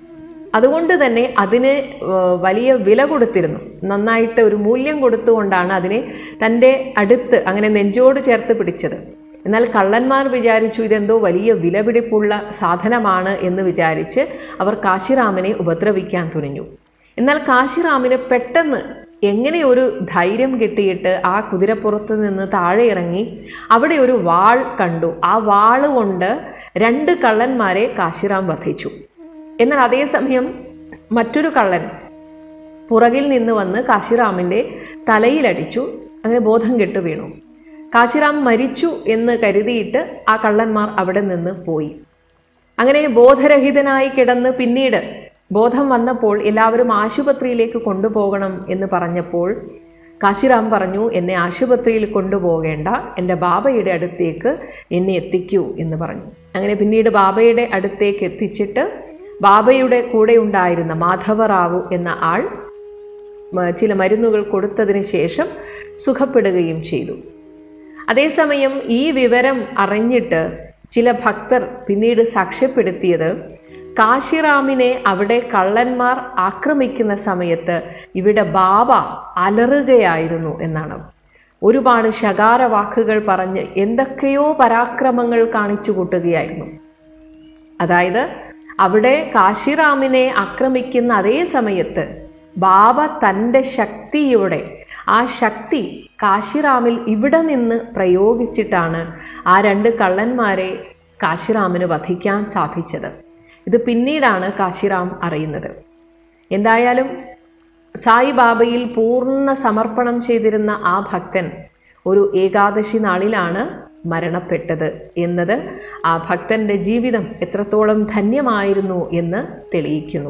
അതുകൊണ്ട് തന്നെ അതിന് ഏർ, വലിയ വില കൊടുത്തിരുന്നു നന്നായിട്ട് ഒരു മൂല്യം കൊടുത്തുകൊണ്ടാണ് അതിനെ തൻ്റെ അടുത്ത് അങ്ങനെ നെഞ്ചോട് ചേർത്ത് പിടിച്ചത് എന്നാൽ കള്ളന്മാർ വിചാരിച്ചു ഇതെന്തോ വലിയ വിലപിടിപ്പുള്ള സാധനമാണ് എന്ന് വിചാരിച്ച് അവർ കാശിറാമിനെ ഉപദ്രവിക്കാൻ തുനിഞ്ഞു എന്നാൽ കാശിറാമിന് പെട്ടെന്ന് എങ്ങനെ ഒരു ധൈര്യം കിട്ടിയിട്ട് ആ കുതിരപ്പുറത്ത് നിന്ന് താഴെ ഇറങ്ങി അവിടെ ഒരു വാൾ കണ്ടു ആ വാള് കൊണ്ട് രണ്ട് കള്ളന്മാരെ കാശിറാം വധിച്ചു എന്നാൽ അതേസമയം മറ്റൊരു കള്ളൻ പുറകിൽ നിന്ന് വന്ന് കാശിറാമിൻ്റെ തലയിലടിച്ചു അങ്ങനെ ബോധം കെട്ടു വീണു കാശിറാം മരിച്ചു എന്ന് കരുതിയിട്ട് ആ കള്ളന്മാർ അവിടെ നിന്ന് പോയി അങ്ങനെ ബോധരഹിതനായി കിടന്ന് പിന്നീട് ബോധം വന്നപ്പോൾ എല്ലാവരും ആശുപത്രിയിലേക്ക് കൊണ്ടുപോകണം എന്ന് പറഞ്ഞപ്പോൾ കാശിറാം പറഞ്ഞു എന്നെ ആശുപത്രിയിൽ കൊണ്ടുപോകേണ്ട എൻ്റെ ബാബയുടെ അടുത്തേക്ക് എന്നെ എത്തിക്കൂ എന്ന് പറഞ്ഞു അങ്ങനെ പിന്നീട് ബാബയുടെ അടുത്തേക്ക് എത്തിച്ചിട്ട് ബാബയുടെ കൂടെ ഉണ്ടായിരുന്ന മാധവറാവു എന്ന ആൾ മ- ചില മരുന്നുകൾ കൊടുത്തതിന് ശേഷം സുഖപ്പെടുകയും ചെയ്തു അതേസമയം ഈ വിവരം അറിഞ്ഞിട്ട് ചില ഭക്തർ പിന്നീട് സാക്ഷ്യപ്പെടുത്തിയത് കാശിറാമിനെ അവിടെ കള്ളന്മാർ ആക്രമിക്കുന്ന സമയത്ത് ഇവിടെ ബാബ അലറുകയായിരുന്നു എന്നാണ് ഒരുപാട് ശകാര വാക്കുകൾ പറഞ്ഞ് എന്തൊക്കെയോ പരാക്രമങ്ങൾ കാണിച്ചു കൂട്ടുകയായിരുന്നു അതായത് അവിടെ കാശിറാമിനെ ആക്രമിക്കുന്ന അതേ സമയത്ത് ബാബ തൻ്റെ ശക്തിയുടെ ആ ശക്തി കാശിറാമിൽ ഇവിടെ നിന്ന് പ്രയോഗിച്ചിട്ടാണ് ആ രണ്ട് കള്ളന്മാരെ കാശിറാമിന് വധിക്കാൻ സാധിച്ചത് ഇത് പിന്നീടാണ് കാശിറാം അറിയുന്നത് എന്തായാലും സായിബാബയിൽ പൂർണ്ണ സമർപ്പണം ചെയ്തിരുന്ന ആ ഭക്തൻ ഒരു ഏകാദശി നാളിലാണ് മരണപ്പെട്ടത് എന്നത് ആ ഭക്തന്റെ ജീവിതം എത്രത്തോളം ധന്യമായിരുന്നു എന്ന് തെളിയിക്കുന്നു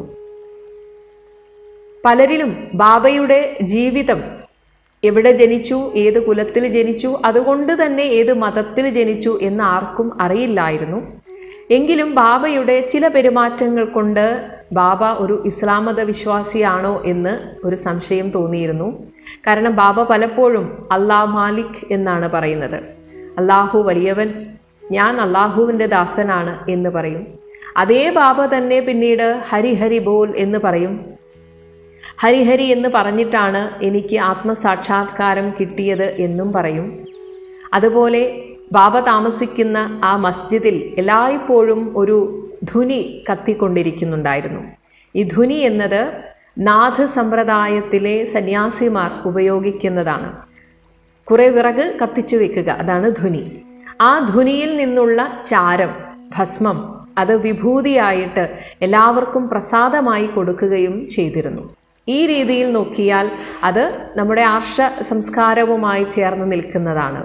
പലരിലും ബാബയുടെ ജീവിതം എവിടെ ജനിച്ചു ഏത് കുലത്തിൽ ജനിച്ചു അതുകൊണ്ട് തന്നെ ഏത് മതത്തിൽ ജനിച്ചു എന്ന് ആർക്കും അറിയില്ലായിരുന്നു എങ്കിലും ബാബയുടെ ചില പെരുമാറ്റങ്ങൾ കൊണ്ട് ബാബ ഒരു ഇസ്ലാം മത വിശ്വാസിയാണോ എന്ന് ഒരു സംശയം തോന്നിയിരുന്നു കാരണം ബാബ പലപ്പോഴും അല്ലാ മാലിക് എന്നാണ് പറയുന്നത് അള്ളാഹു വലിയവൻ ഞാൻ അള്ളാഹുവിൻ്റെ ദാസനാണ് എന്ന് പറയും അതേ ബാബ തന്നെ പിന്നീട് ഹരി ഹരി ബോൽ എന്ന് പറയും ഹരിഹരി എന്ന് പറഞ്ഞിട്ടാണ് എനിക്ക് ആത്മസാക്ഷാത്കാരം കിട്ടിയത് എന്നും പറയും അതുപോലെ ബാബ താമസിക്കുന്ന ആ മസ്ജിദിൽ എല്ലായ്പ്പോഴും ഒരു ധുനി കത്തിക്കൊണ്ടിരിക്കുന്നുണ്ടായിരുന്നു ഈ ധുനി എന്നത് നാഥ് സമ്പ്രദായത്തിലെ സന്യാസിമാർ ഉപയോഗിക്കുന്നതാണ് കുറേ വിറക് കത്തിച്ചു വെക്കുക അതാണ് ധുനി ആ ധുനിയിൽ നിന്നുള്ള ചാരം ഭസ്മം അത് വിഭൂതിയായിട്ട് എല്ലാവർക്കും പ്രസാദമായി കൊടുക്കുകയും ചെയ്തിരുന്നു ഈ രീതിയിൽ നോക്കിയാൽ അത് നമ്മുടെ ആർഷ സംസ്കാരവുമായി ചേർന്ന് നിൽക്കുന്നതാണ്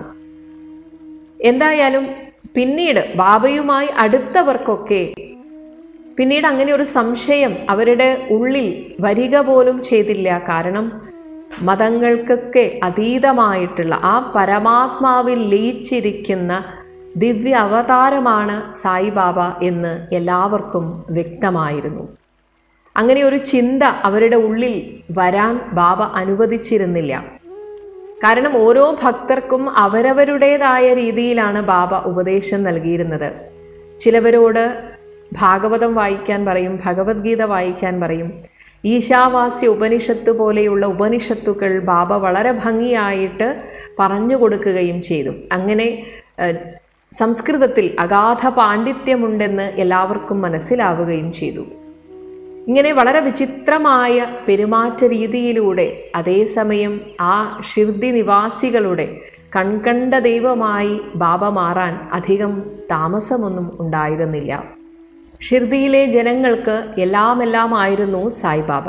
എന്തായാലും പിന്നീട് ബാബയുമായി അടുത്തവർക്കൊക്കെ പിന്നീട് അങ്ങനെ ഒരു സംശയം അവരുടെ ഉള്ളിൽ വരിക പോലും ചെയ്തില്ല കാരണം മതങ്ങൾക്കൊക്കെ അതീതമായിട്ടുള്ള ആ പരമാത്മാവിൽ ലയിച്ചിരിക്കുന്ന ദിവ്യ അവതാരമാണ് സായിബാബ എന്ന് എല്ലാവർക്കും വ്യക്തമായിരുന്നു അങ്ങനെ ഒരു ചിന്ത അവരുടെ ഉള്ളിൽ വരാൻ ബാബ അനുവദിച്ചിരുന്നില്ല കാരണം ഓരോ ഭക്തർക്കും അവരവരുടേതായ രീതിയിലാണ് ബാബ ഉപദേശം നൽകിയിരുന്നത് ചിലവരോട് ഭാഗവതം വായിക്കാൻ പറയും ഭഗവത്ഗീത വായിക്കാൻ പറയും ഈശാവാസ്യ ഉപനിഷത്ത് പോലെയുള്ള ഉപനിഷത്തുക്കൾ ബാബ വളരെ ഭംഗിയായിട്ട് പറഞ്ഞു കൊടുക്കുകയും ചെയ്തു അങ്ങനെ ഏഹ്, സംസ്കൃതത്തിൽ അഗാധ പാണ്ഡിത്യമുണ്ടെന്ന് എല്ലാവർക്കും മനസ്സിലാവുകയും ചെയ്തു ഇങ്ങനെ വളരെ വിചിത്രമായ പെരുമാറ്റ രീതിയിലൂടെ അതേസമയം ആ ഷിർദി നിവാസികളുടെ കൺകണ്ട ദൈവമായി ബാബ മാറാൻ അധികം താമസമൊന്നും ഉണ്ടായിരുന്നില്ല ഷിർദിയിലെ ജനങ്ങൾക്ക് എല്ലാമെല്ലാമായിരുന്നു സായിബാബ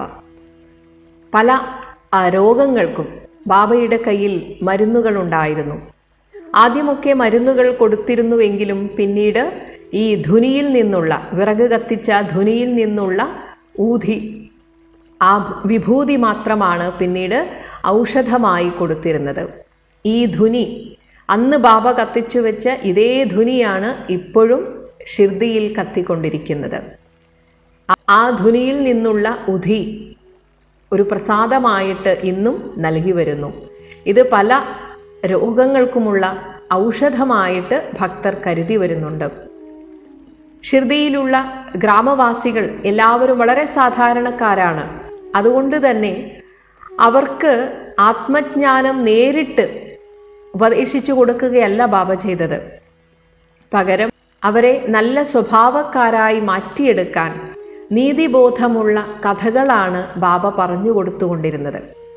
പല ആ, രോഗങ്ങൾക്കും ബാബയുടെ കയ്യിൽ മരുന്നുകളുണ്ടായിരുന്നു ആദ്യമൊക്കെ മരുന്നുകൾ കൊടുത്തിരുന്നുവെങ്കിലും പിന്നീട് ഈ ധുനിയിൽ നിന്നുള്ള വിറക് കത്തിച്ച ധുനിയിൽ നിന്നുള്ള ഊതി ആ വിഭൂതി മാത്രമാണ് പിന്നീട് ഔഷധമായി കൊടുത്തിരുന്നത് ഈ ധുനി അന്ന് ബാബ കത്തിച്ചു വെച്ച ഇതേ ധുനിയാണ് ഇപ്പോഴും ഷിർദിയിൽ കത്തിക്കൊണ്ടിരിക്കുന്നത് ആ- ആ ധുനിയിൽ നിന്നുള്ള ഉധി ഒരു പ്രസാദമായിട്ട് ഇന്നും നൽകി വരുന്നു ഇത് പല രോഗങ്ങൾക്കുമുള്ള ഔഷധമായിട്ട് ഭക്തർ കരുതി വരുന്നുണ്ട് ഷിർദിയിലുള്ള ഗ്രാമവാസികൾ എല്ലാവരും വളരെ സാധാരണക്കാരാണ് അതുകൊണ്ട് തന്നെ അവർക്ക് ആത്മജ്ഞാനം നേരിട്ട് ഉപദേശിച്ചു കൊടുക്കുകയല്ല ബാബ ചെയ്തത് പകരം അവരെ നല്ല സ്വഭാവക്കാരായി മാറ്റിയെടുക്കാൻ നീതിബോധമുള്ള കഥകളാണ് ബാബ പറഞ്ഞു കൊടുത്തുകൊണ്ടിരുന്നത്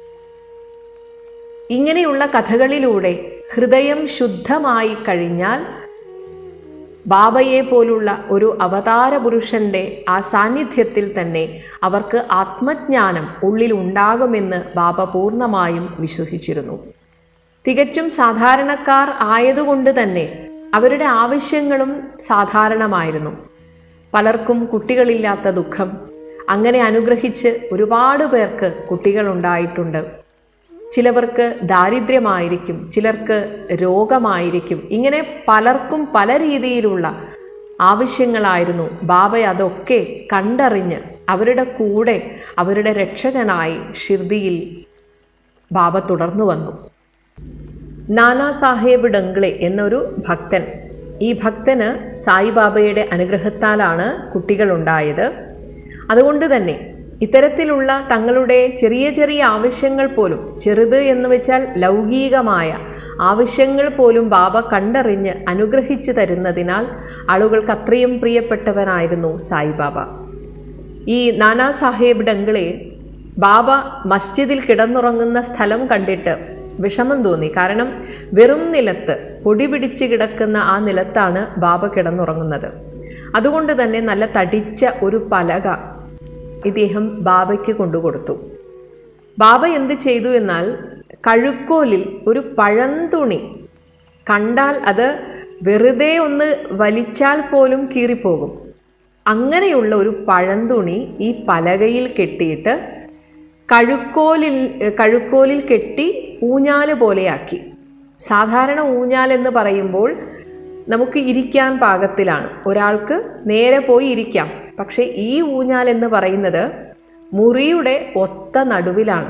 ഇങ്ങനെയുള്ള കഥകളിലൂടെ ഹൃദയം ശുദ്ധമായി കഴിഞ്ഞാൽ ബാബയെ പോലുള്ള ഒരു അവതാര പുരുഷന്റെ ആ സാന്നിധ്യത്തിൽ തന്നെ അവർക്ക് ആത്മജ്ഞാനം ഉള്ളിൽ ഉണ്ടാകുമെന്ന് ബാബ പൂർണ്ണമായും വിശ്വസിച്ചിരുന്നു തികച്ചും സാധാരണക്കാർ ആയതുകൊണ്ട് തന്നെ അവരുടെ ആവശ്യങ്ങളും സാധാരണമായിരുന്നു പലർക്കും കുട്ടികളില്ലാത്ത ദുഃഖം അങ്ങനെ അനുഗ്രഹിച്ച് ഒരുപാട് പേർക്ക് കുട്ടികളുണ്ടായിട്ടുണ്ട് ചിലവർക്ക് ദാരിദ്ര്യമായിരിക്കും ചിലർക്ക് രോഗമായിരിക്കും ഇങ്ങനെ പലർക്കും പല രീതിയിലുള്ള ആവശ്യങ്ങളായിരുന്നു ബാബ അതൊക്കെ കണ്ടറിഞ്ഞ് അവരുടെ കൂടെ അവരുടെ രക്ഷകനായി ഷിർദിയിൽ ബാബ തുടർന്നു വന്നു നാനാ സാഹേബ് ഡംഗ്ലെ എന്നൊരു ഭക്തൻ ഈ ഭക്തന് സായിബാബയുടെ അനുഗ്രഹത്താലാണ് കുട്ടികളുണ്ടായത് അതുകൊണ്ട് തന്നെ ഇത്തരത്തിലുള്ള തങ്ങളുടെ ചെറിയ ചെറിയ ആവശ്യങ്ങൾ പോലും ചെറുത് എന്ന് വെച്ചാൽ ലൗകികമായ ആവശ്യങ്ങൾ പോലും ബാബ കണ്ടറിഞ്ഞ് അനുഗ്രഹിച്ചു തരുന്നതിനാൽ ആളുകൾക്ക് അത്രയും പ്രിയപ്പെട്ടവനായിരുന്നു സായിബാബ ഈ നാനാ സാഹേബ് ഡംഗ്ലെ ബാബ മസ്ജിദിൽ കിടന്നുറങ്ങുന്ന സ്ഥലം കണ്ടിട്ട് വിഷമം തോന്നി കാരണം വെറും നിലത്ത് പൊടി പിടിച്ച് കിടക്കുന്ന ആ നിലത്താണ് ബാബ കിടന്നുറങ്ങുന്നത് അതുകൊണ്ട് തന്നെ നല്ല തടിച്ച ഒരു പലക ഇദ്ദേഹം ബാബയ്ക്ക് കൊണ്ടുകൊടുത്തു ബാബ എന്ത് ചെയ്തു എന്നാൽ കഴുക്കോലിൽ ഒരു പഴന്തുണി കണ്ടാൽ അത് വെറുതെ ഒന്ന് വലിച്ചാൽ പോലും കീറിപ്പോകും അങ്ങനെയുള്ള ഒരു പഴന്തുണി ഈ പലകയിൽ കെട്ടിയിട്ട് കഴുക്കോലിൽ കഴുക്കോലിൽ കെട്ടി ഊഞ്ഞാല് പോലെയാക്കി സാധാരണ ഊഞ്ഞാൽ എന്ന് പറയുമ്പോൾ നമുക്ക് ഇരിക്കാൻ പാകത്തിലാണ് ഒരാൾക്ക് നേരെ പോയി ഇരിക്കാം പക്ഷേ ഈ ഊഞ്ഞാൽ എന്ന് പറയുന്നത് മുറിയുടെ ഒത്ത നടുവിലാണ്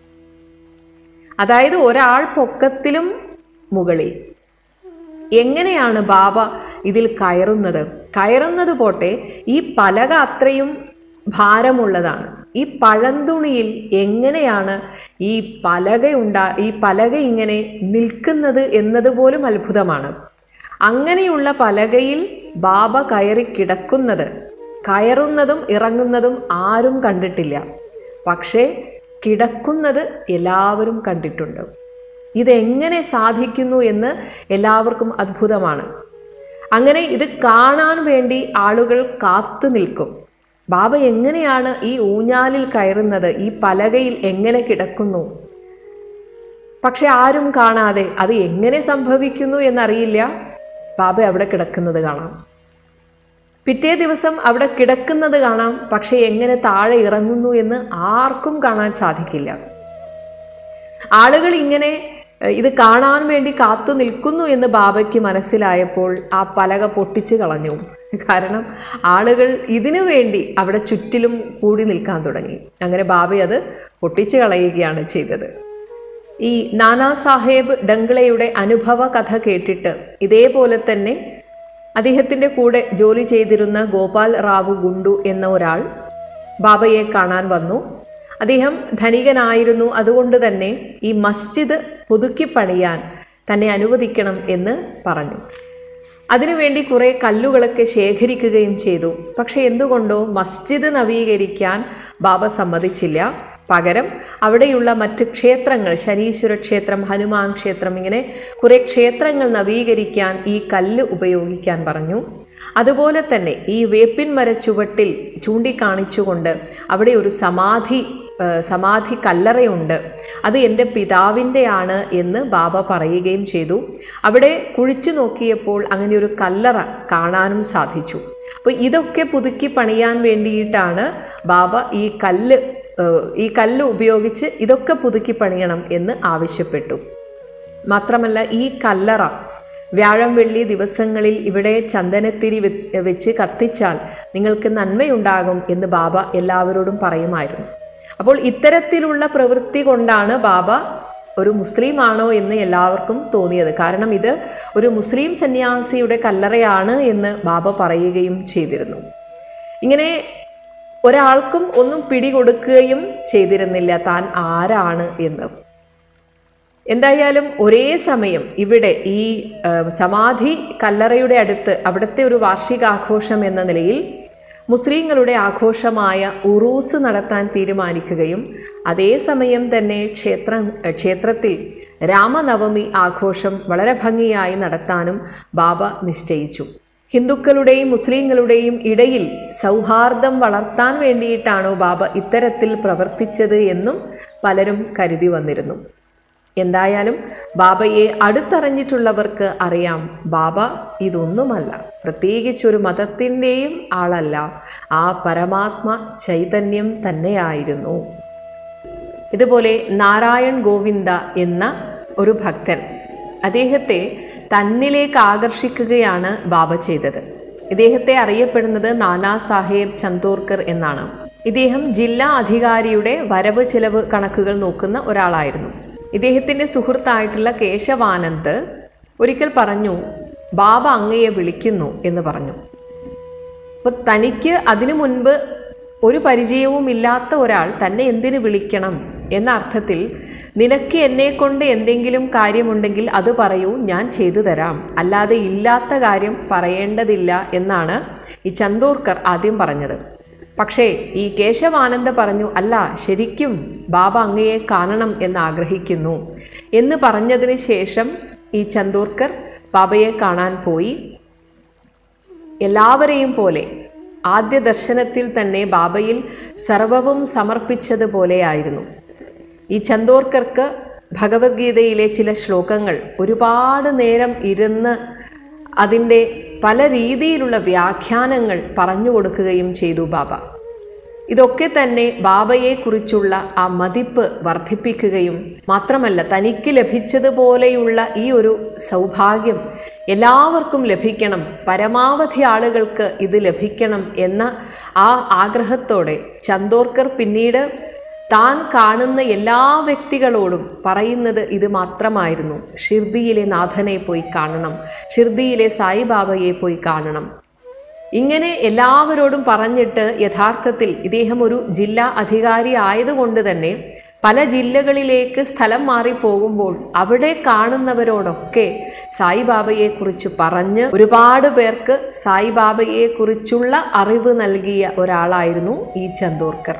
അതായത് ഒരാൾ പൊക്കത്തിലും മുകളിൽ എങ്ങനെയാണ് ബാബ ഇതിൽ കയറുന്നത് കയറുന്നത് പോട്ടെ ഈ പലക അത്രയും ഭാരമുള്ളതാണ് ഈ പഴന്തുണിയിൽ എങ്ങനെയാണ് ഈ പലക ഉണ്ടാ ഈ പലക ഇങ്ങനെ നിൽക്കുന്നത് എന്നതുപോലും അത്ഭുതമാണ് അങ്ങനെയുള്ള പലകയിൽ ബാബ കയറി കിടക്കുന്നത് കയറുന്നതും ഇറങ്ങുന്നതും ആരും കണ്ടിട്ടില്ല പക്ഷേ കിടക്കുന്നത് എല്ലാവരും കണ്ടിട്ടുണ്ട് ഇതെങ്ങനെ സാധിക്കുന്നു എന്ന് എല്ലാവർക്കും അത്ഭുതമാണ് അങ്ങനെ ഇത് കാണാൻ വേണ്ടി ആളുകൾ കാത്തു നിൽക്കും ബാബ എങ്ങനെയാണ് ഈ ഊഞ്ഞാലിൽ കയറുന്നത് ഈ പലകയിൽ എങ്ങനെ കിടക്കുന്നു പക്ഷെ ആരും കാണാതെ അത് എങ്ങനെ സംഭവിക്കുന്നു എന്നറിയില്ല ബാബ അവിടെ കിടക്കുന്നത് കാണാം പിറ്റേ ദിവസം അവിടെ കിടക്കുന്നത് കാണാം പക്ഷെ എങ്ങനെ താഴെ ഇറങ്ങുന്നു എന്ന് ആർക്കും കാണാൻ സാധിക്കില്ല ആളുകൾ ഇങ്ങനെ എഹ്, ഇത് കാണാൻ വേണ്ടി കാത്തു നിൽക്കുന്നു എന്ന് ബാബയ്ക്ക് മനസ്സിലായപ്പോൾ ആ പലക പൊട്ടിച്ചു കളഞ്ഞു കാരണം ആളുകൾ ഇതിനു വേണ്ടി അവിടെ ചുറ്റിലും കൂടി നിൽക്കാൻ തുടങ്ങി അങ്ങനെ ബാബ അത് പൊട്ടിച്ചു കളയുകയാണ് ചെയ്തത് ഈ നാനാ സാഹേബ് ഡംഗ്ലയുടെ അനുഭവ കഥ കേട്ടിട്ട് ഇതേപോലെ തന്നെ അദ്ദേഹത്തിൻ്റെ കൂടെ ജോലി ചെയ്തിരുന്ന ഗോപാൽ റാവു ഗുണ്ടു എന്ന ഒരാൾ ബാബയെ കാണാൻ വന്നു അദ്ദേഹം ധനികനായിരുന്നു അതുകൊണ്ട് തന്നെ ഈ മസ്ജിദ് പുതുക്കി പണിയാൻ തന്നെ അനുവദിക്കണം എന്ന് പറഞ്ഞു അതിനുവേണ്ടി കുറേ കല്ലുകളൊക്കെ ശേഖരിക്കുകയും ചെയ്തു പക്ഷെ എന്തുകൊണ്ടോ മസ്ജിദ് നവീകരിക്കാൻ ബാബ സമ്മതിച്ചില്ല പകരം അവിടെയുള്ള മറ്റ് ക്ഷേത്രങ്ങൾ ശനീശ്വര ക്ഷേത്രം ഹനുമാൻ ക്ഷേത്രം ഇങ്ങനെ കുറേ ക്ഷേത്രങ്ങൾ നവീകരിക്കാൻ ഈ കല്ല് ഉപയോഗിക്കാൻ പറഞ്ഞു അതുപോലെ തന്നെ ഈ വേപ്പിൻ മര ചുവട്ടിൽ ചൂണ്ടിക്കാണിച്ചുകൊണ്ട് അവിടെ ഒരു സമാധി ഏഹ് സമാധി കല്ലറയുണ്ട് അത് എൻ്റെ പിതാവിൻ്റെയാണ് എന്ന് ബാബ പറയുകയും ചെയ്തു അവിടെ കുഴിച്ചു നോക്കിയപ്പോൾ അങ്ങനെ ഒരു കല്ലറ കാണാനും സാധിച്ചു അപ്പോൾ ഇതൊക്കെ പുതുക്കി പണിയാൻ വേണ്ടിയിട്ടാണ് ബാബ ഈ കല്ല് ഏഹ് ഈ കല്ല് ഉപയോഗിച്ച് ഇതൊക്കെ പുതുക്കി പണിയണം എന്ന് ആവശ്യപ്പെട്ടു മാത്രമല്ല ഈ കല്ലറ വ്യാഴം വെള്ളി ദിവസങ്ങളിൽ ഇവിടെ ചന്ദനത്തിരി വെ- വെച്ച് കത്തിച്ചാൽ നിങ്ങൾക്ക് നന്മയുണ്ടാകും എന്ന് ബാബ എല്ലാവരോടും പറയുമായിരുന്നു അപ്പോൾ ഇത്തരത്തിലുള്ള പ്രവൃത്തി കൊണ്ടാണ് ബാബ ഒരു മുസ്ലിം ആണോ എന്ന് എല്ലാവർക്കും തോന്നിയത് കാരണം ഇത് ഒരു മുസ്ലിം സന്യാസിയുടെ കല്ലറയാണ് എന്ന് ബാബ പറയുകയും ചെയ്തിരുന്നു ഇങ്ങനെ ഒരാൾക്കും ഒന്നും പിടികൊടുക്കുകയും ചെയ്തിരുന്നില്ല താൻ ആരാണ് എന്ന് എന്തായാലും ഒരേ സമയം ഇവിടെ ഈ ആ, സമാധി കല്ലറയുടെ അടുത്ത് അവിടുത്തെ ഒരു വാർഷികാഘോഷം എന്ന നിലയിൽ മുസ്ലിങ്ങളുടെ ആഘോഷമായ ഉറൂസ് നടത്താൻ തീരുമാനിക്കുകയും അതേസമയം തന്നെ ക്ഷേത്ര ക്ഷേത്രത്തിൽ രാമനവമി ആഘോഷം വളരെ ഭംഗിയായി നടത്താനും ബാബ നിശ്ചയിച്ചു ഹിന്ദുക്കളുടെയും മുസ്ലിങ്ങളുടെയും ഇടയിൽ സൗഹാർദ്ദം വളർത്താൻ വേണ്ടിയിട്ടാണോ ബാബ ഇത്തരത്തിൽ പ്രവർത്തിച്ചത് എന്നും പലരും കരുതി വന്നിരുന്നു എന്തായാലും ബാബയെ അടുത്തറിഞ്ഞിട്ടുള്ളവർക്ക് അറിയാം ബാബ ഇതൊന്നുമല്ല പ്രത്യേകിച്ച് ഒരു മതത്തിൻ്റെയും ആളല്ല ആ പരമാത്മ ചൈതന്യം തന്നെയായിരുന്നു ഇതുപോലെ നാരായൺ ഗോവിന്ദ എന്ന ഒരു ഭക്തൻ അദ്ദേഹത്തെ തന്നിലേക്ക് ആകർഷിക്കുകയാണ് ബാബ ചെയ്തത് ഇദ്ദേഹത്തെ അറിയപ്പെടുന്നത് നാനാ സാഹേബ് ചന്തോർക്കർ എന്നാണ് ഇദ്ദേഹം ജില്ലാ അധികാരിയുടെ വരവ് ചിലവ് കണക്കുകൾ നോക്കുന്ന ഒരാളായിരുന്നു ഇദ്ദേഹത്തിൻ്റെ സുഹൃത്തായിട്ടുള്ള കേശവാനന്ദ് ഒരിക്കൽ പറഞ്ഞു ബാബ അങ്ങയെ വിളിക്കുന്നു എന്ന് പറഞ്ഞു അപ്പോൾ തനിക്ക് അതിനു മുൻപ് ഒരു പരിചയവും ഇല്ലാത്ത ഒരാൾ തന്നെ എന്തിനു വിളിക്കണം എന്ന അർത്ഥത്തിൽ നിനക്ക് എന്നെ കൊണ്ട് എന്തെങ്കിലും കാര്യമുണ്ടെങ്കിൽ അത് പറയൂ ഞാൻ ചെയ്തു തരാം അല്ലാതെ ഇല്ലാത്ത കാര്യം പറയേണ്ടതില്ല എന്നാണ് ഈ ചന്തോർക്കർ ആദ്യം പറഞ്ഞത് പക്ഷേ ഈ കേശവാനന്ദ പറഞ്ഞു അല്ല ശരിക്കും ബാബ അങ്ങയെ കാണണം എന്ന് ആഗ്രഹിക്കുന്നു എന്ന് പറഞ്ഞതിന് ശേഷം ഈ ചന്തോർക്കർ ബാബയെ കാണാൻ പോയി എല്ലാവരെയും പോലെ ആദ്യ ദർശനത്തിൽ തന്നെ ബാബയിൽ സർവവും സമർപ്പിച്ചതുപോലെയായിരുന്നു ഈ ചന്തോർക്കർക്ക് ഭഗവത്ഗീതയിലെ ചില ശ്ലോകങ്ങൾ ഒരുപാട് നേരം ഇരുന്ന് അതിൻ്റെ പല രീതിയിലുള്ള വ്യാഖ്യാനങ്ങൾ പറഞ്ഞു കൊടുക്കുകയും ചെയ്തു ബാബ ഇതൊക്കെ തന്നെ ബാബയെക്കുറിച്ചുള്ള ആ മതിപ്പ് വർദ്ധിപ്പിക്കുകയും മാത്രമല്ല തനിക്ക് ലഭിച്ചതുപോലെയുള്ള ഈ ഒരു സൗഭാഗ്യം എല്ലാവർക്കും ലഭിക്കണം പരമാവധി ആളുകൾക്ക് ഇത് ലഭിക്കണം എന്ന ആ ആഗ്രഹത്തോടെ ചന്തോർക്കർ പിന്നീട് താൻ കാണുന്ന എല്ലാ വ്യക്തികളോടും പറയുന്നത് ഇത് മാത്രമായിരുന്നു ഷിർദിയിലെ നാഥനെ പോയി കാണണം ഷിർദിയിലെ സായിബാബയെ പോയി കാണണം ഇങ്ങനെ എല്ലാവരോടും പറഞ്ഞിട്ട് യഥാർത്ഥത്തിൽ ഇദ്ദേഹം ഒരു ജില്ലാ അധികാരി ആയതുകൊണ്ട് തന്നെ പല ജില്ലകളിലേക്ക് സ്ഥലം മാറി പോകുമ്പോൾ അവിടെ കാണുന്നവരോടൊക്കെ സായിബാബയെക്കുറിച്ച് പറഞ്ഞ് ഒരുപാട് പേർക്ക് സായിബാബയെക്കുറിച്ചുള്ള അറിവ് നൽകിയ ഒരാളായിരുന്നു ഈ ചന്തോർക്കർ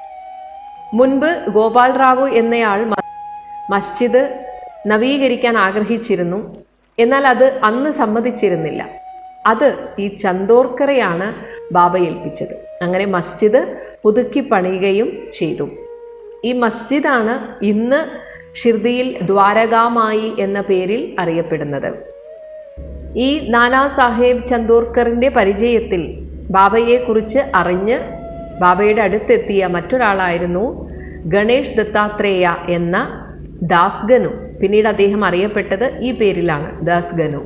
മുൻപ് ഗോപാൽ റാവു എന്നയാൾ മ- മസ്ജിദ് നവീകരിക്കാൻ ആഗ്രഹിച്ചിരുന്നു എന്നാൽ അത് അന്ന് സമ്മതിച്ചിരുന്നില്ല അത് ഈ ചന്തോർക്കറെയാണ് ബാബ ഏൽപ്പിച്ചത് അങ്ങനെ മസ്ജിദ് പുതുക്കി പണിയുകയും ചെയ്തു ഈ മസ്ജിദാണ് ഇന്ന് ഷിർദിയിൽ ദ്വാരകാമായി എന്ന പേരിൽ അറിയപ്പെടുന്നത് ഈ നാനാ സാഹേബ് ചന്തോർക്കറിൻ്റെ പരിചയത്തിൽ ബാബയെക്കുറിച്ച് അറിഞ്ഞ് ബാബയുടെ അടുത്തെത്തിയ മറ്റൊരാളായിരുന്നു ഗണേഷ് ദത്താത്രേയ എന്ന ദാസ്ഗനു പിന്നീട് അദ്ദേഹം അറിയപ്പെട്ടത് ഈ പേരിലാണ് ദാസ്ഗനു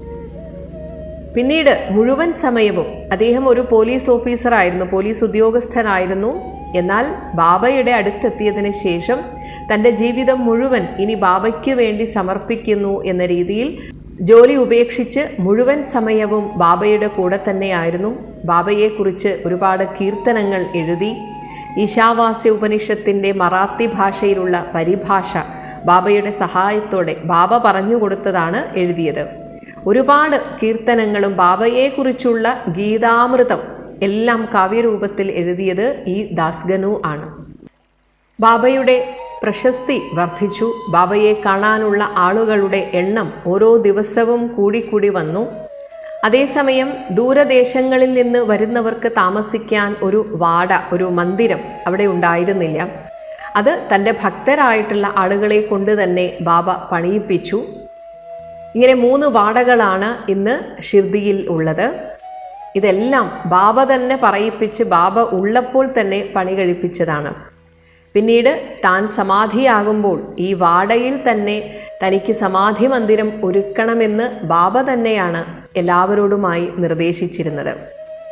പിന്നീട് മുഴുവൻ സമയവും അദ്ദേഹം ഒരു പോലീസ് ഓഫീസറായിരുന്നു പോലീസ് ഉദ്യോഗസ്ഥനായിരുന്നു എന്നാൽ ബാബയുടെ അടുത്തെത്തിയതിന് ശേഷം തൻ്റെ ജീവിതം മുഴുവൻ ഇനി ബാബയ്ക്ക് വേണ്ടി സമർപ്പിക്കുന്നു എന്ന രീതിയിൽ ജോലി ഉപേക്ഷിച്ച് മുഴുവൻ സമയവും ബാബയുടെ കൂടെ തന്നെയായിരുന്നു ബാബയെക്കുറിച്ച് ഒരുപാട് കീർത്തനങ്ങൾ എഴുതി ഈശാവാസ്യ ഉപനിഷത്തിൻ്റെ മറാത്തി ഭാഷയിലുള്ള പരിഭാഷ ബാബയുടെ സഹായത്തോടെ ബാബ പറഞ്ഞു കൊടുത്തതാണ് എഴുതിയത് ഒരുപാട് കീർത്തനങ്ങളും ബാബയെക്കുറിച്ചുള്ള ഗീതാമൃതം എല്ലാം കാവ്യരൂപത്തിൽ എഴുതിയത് ഈ ദാസ്ഗനു ആണ് ബാബയുടെ പ്രശസ്തി വർദ്ധിച്ചു ബാബയെ കാണാനുള്ള ആളുകളുടെ എണ്ണം ഓരോ ദിവസവും കൂടിക്കൂടി വന്നു അതേസമയം ദൂരദേശങ്ങളിൽ നിന്ന് വരുന്നവർക്ക് താമസിക്കാൻ ഒരു വാട ഒരു മന്ദിരം അവിടെ ഉണ്ടായിരുന്നില്ല അത് തൻ്റെ ഭക്തരായിട്ടുള്ള ആളുകളെ കൊണ്ട് തന്നെ ബാബ പണിയിപ്പിച്ചു ഇങ്ങനെ മൂന്ന് വാടകളാണ് ഇന്ന് ഷിർദിയിൽ ഉള്ളത് ഇതെല്ലാം ബാബ തന്നെ പറയിപ്പിച്ച് ബാബ ഉള്ളപ്പോൾ തന്നെ പണി കഴിപ്പിച്ചതാണ് പിന്നീട് താൻ സമാധിയാകുമ്പോൾ ഈ വാടയിൽ തന്നെ തനിക്ക് സമാധി മന്ദിരം ഒരുക്കണമെന്ന് ബാബ തന്നെയാണ് എല്ലാവരോടുമായി നിർദ്ദേശിച്ചിരുന്നത്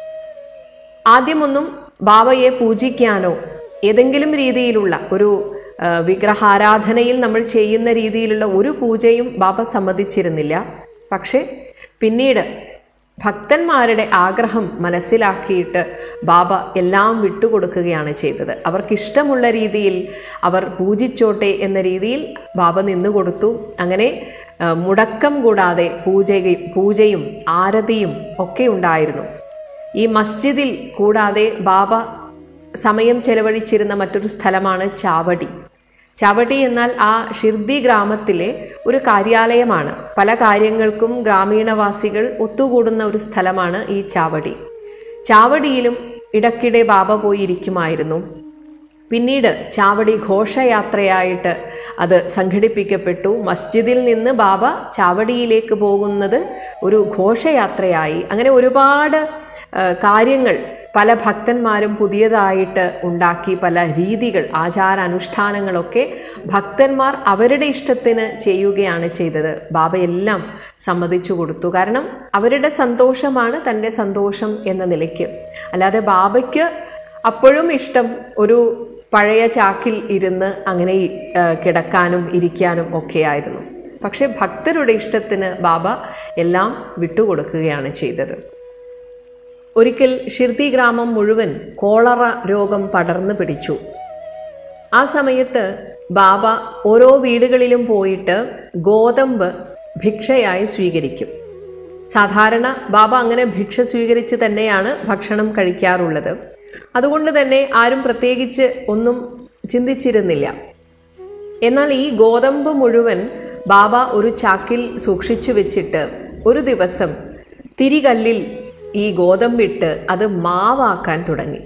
ആദ്യമൊന്നും ബാബയെ പൂജിക്കാനോ ഏതെങ്കിലും രീതിയിലുള്ള ഒരു ആ, വിഗ്രഹാരാധനയിൽ നമ്മൾ ചെയ്യുന്ന രീതിയിലുള്ള ഒരു പൂജയും ബാബ സമ്മതിച്ചിരുന്നില്ല പക്ഷേ പിന്നീട് ഭക്തന്മാരുടെ ആഗ്രഹം മനസ്സിലാക്കിയിട്ട് ബാബ എല്ലാം വിട്ടുകൊടുക്കുകയാണ് ചെയ്തത് അവർക്കിഷ്ടമുള്ള രീതിയിൽ അവർ പൂജിച്ചോട്ടെ എന്ന രീതിയിൽ ബാബ നിന്നുകൊടുത്തു അങ്ങനെ ആ, മുടക്കം കൂടാതെ പൂജയും പൂജയും ആരതിയും ഒക്കെ ഉണ്ടായിരുന്നു ഈ മസ്ജിദിൽ കൂടാതെ ബാബ സമയം ചെലവഴിച്ചിരുന്ന മറ്റൊരു സ്ഥലമാണ് ചാവടി ചാവടി എന്നാൽ ആ ഷിർദി ഗ്രാമത്തിലെ ഒരു കാര്യാലയമാണ് പല കാര്യങ്ങൾക്കും ഗ്രാമീണവാസികൾ ഒത്തുകൂടുന്ന ഒരു സ്ഥലമാണ് ഈ ചാവടി ചാവടിയിലും ഇടയ്ക്കിടെ ബാബ പോയിരിക്കുമായിരുന്നു പിന്നീട് ചാവടി ഘോഷയാത്രയായിട്ട് അത് സംഘടിപ്പിക്കപ്പെട്ടു മസ്ജിദിൽ നിന്ന് ബാബ ചാവടിയിലേക്ക് പോകുന്നത് ഒരു ഘോഷയാത്രയായി അങ്ങനെ ഒരുപാട് ആ, കാര്യങ്ങൾ പല ഭക്തന്മാരും പുതിയതായിട്ട് ഉണ്ടാക്കി പല രീതികൾ ആചാരാനുഷ്ഠാനങ്ങളൊക്കെ ഭക്തന്മാർ അവരുടെ ഇഷ്ടത്തിന് ചെയ്യുകയാണ് ചെയ്തത് ബാബ എല്ലാം സമ്മതിച്ചു കൊടുത്തു കാരണം അവരുടെ സന്തോഷമാണ് തൻ്റെ സന്തോഷം എന്ന നിലയ്ക്ക് അല്ലാതെ ബാബയ്ക്ക് അപ്പോഴും ഇഷ്ടം ഒരു പഴയ ചാക്കിൽ ഇരുന്ന് അങ്ങനെ ആ, കിടക്കാനും ഇരിക്കാനും ഒക്കെയായിരുന്നു പക്ഷേ ഭക്തരുടെ ഇഷ്ടത്തിന് ബാബ എല്ലാം വിട്ടുകൊടുക്കുകയാണ് ചെയ്തത് ഒരിക്കൽ ഷിർദി ഗ്രാമം മുഴുവൻ കോളറ രോഗം പടർന്നു പിടിച്ചു ആ സമയത്ത് ബാബ ഓരോ വീടുകളിലും പോയിട്ട് ഗോതമ്പ് ഭിക്ഷയായി സ്വീകരിക്കും സാധാരണ ബാബ അങ്ങനെ ഭിക്ഷ സ്വീകരിച്ച് തന്നെയാണ് ഭക്ഷണം കഴിക്കാറുള്ളത് അതുകൊണ്ട് തന്നെ ആരും പ്രത്യേകിച്ച് ഒന്നും ചിന്തിച്ചിരുന്നില്ല എന്നാൽ ഈ ഗോതമ്പ് മുഴുവൻ ബാബ ഒരു ചാക്കിൽ സൂക്ഷിച്ചു വെച്ചിട്ട് ഒരു ദിവസം തിരികല്ലിൽ ഈ ഗോതമ്പിട്ട് അത് മാവാക്കാൻ തുടങ്ങി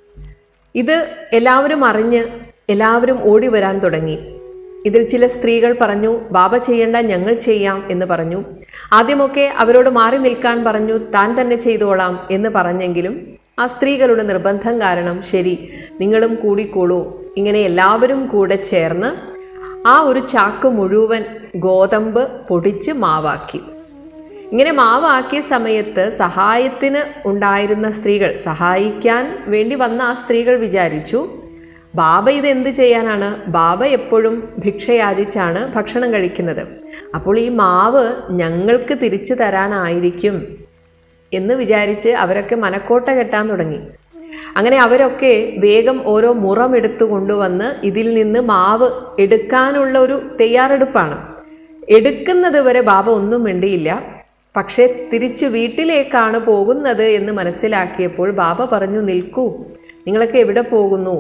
ഇത് എല്ലാവരും അറിഞ്ഞ് എല്ലാവരും ഓടി വരാൻ തുടങ്ങി ഇതിൽ ചില സ്ത്രീകൾ പറഞ്ഞു ബാബ ചെയ്യേണ്ട ഞങ്ങൾ ചെയ്യാം എന്ന് പറഞ്ഞു ആദ്യമൊക്കെ അവരോട് മാറി നിൽക്കാൻ പറഞ്ഞു താൻ തന്നെ ചെയ്തോളാം എന്ന് പറഞ്ഞെങ്കിലും ആ സ്ത്രീകളുടെ നിർബന്ധം കാരണം ശരി നിങ്ങളും കൂടിക്കോളൂ ഇങ്ങനെ എല്ലാവരും കൂടെ ചേർന്ന് ആ ഒരു ചാക്ക് മുഴുവൻ ഗോതമ്പ് പൊടിച്ച് മാവാക്കി ഇങ്ങനെ മാവാക്കിയ സമയത്ത് സഹായത്തിന് ഉണ്ടായിരുന്ന സ്ത്രീകൾ സഹായിക്കാൻ വേണ്ടി വന്ന ആ സ്ത്രീകൾ വിചാരിച്ചു ബാബ ഇത് എന്ത് ചെയ്യാനാണ് ബാബ എപ്പോഴും ഭിക്ഷയാചിച്ചാണ് ഭക്ഷണം കഴിക്കുന്നത് അപ്പോൾ ഈ മാവ് ഞങ്ങൾക്ക് തിരിച്ചു തരാനായിരിക്കും എന്ന് വിചാരിച്ച് അവരൊക്കെ മനക്കോട്ട കെട്ടാൻ തുടങ്ങി അങ്ങനെ അവരൊക്കെ വേഗം ഓരോ മുറം എടുത്തു കൊണ്ടുവന്ന് ഇതിൽ നിന്ന് മാവ് എടുക്കാനുള്ള ഒരു തയ്യാറെടുപ്പാണ് എടുക്കുന്നത് വരെ ബാബ ഒന്നും മിണ്ടിയില്ല പക്ഷേ തിരിച്ചു വീട്ടിലേക്കാണ് പോകുന്നത് എന്ന് മനസ്സിലാക്കിയപ്പോൾ ബാബ പറഞ്ഞു നിൽക്കൂ നിങ്ങളൊക്കെ എവിടെ പോകുന്നു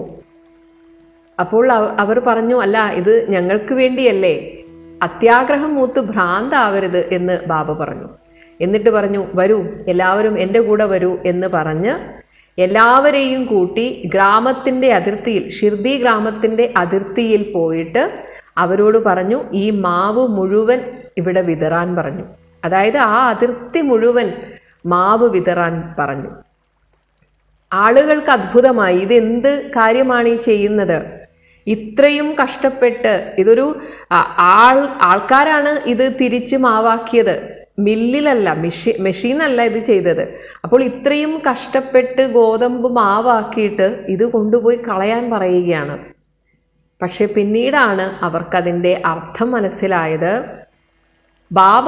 അപ്പോൾ അവ- അവർ പറഞ്ഞു അല്ല ഇത് ഞങ്ങൾക്ക് വേണ്ടിയല്ലേ അത്യാഗ്രഹം മൂത്ത് ഭ്രാന്താവരുത് എന്ന് ബാബ പറഞ്ഞു എന്നിട്ട് പറഞ്ഞു വരൂ എല്ലാവരും എൻ്റെ കൂടെ വരൂ എന്ന് പറഞ്ഞ് എല്ലാവരെയും കൂട്ടി ഗ്രാമത്തിൻ്റെ അതിർത്തിയിൽ ഷിർദി ഗ്രാമത്തിൻ്റെ അതിർത്തിയിൽ പോയിട്ട് അവരോട് പറഞ്ഞു ഈ മാവ് മുഴുവൻ ഇവിടെ വിതറാൻ പറഞ്ഞു അതായത് ആ അതിർത്തി മുഴുവൻ മാവ് വിതറാൻ പറഞ്ഞു ആളുകൾക്ക് അത്ഭുതമായി ഇതെന്ത് കാര്യമാണ് ഈ ചെയ്യുന്നത് ഇത്രയും കഷ്ടപ്പെട്ട് ഇതൊരു ആ, ആൾ ആൾക്കാരാണ് ഇത് തിരിച്ച് മാവാക്കിയത് മില്ലിലല്ല മെഷീ മെഷീനല്ല ഇത് ചെയ്തത് അപ്പോൾ ഇത്രയും കഷ്ടപ്പെട്ട് ഗോതമ്പ് മാവാക്കിയിട്ട് ഇത് കൊണ്ടുപോയി കളയാൻ പറയുകയാണ് പക്ഷെ പിന്നീടാണ് അവർക്കതിൻ്റെ അർത്ഥം മനസ്സിലായത് ബാബ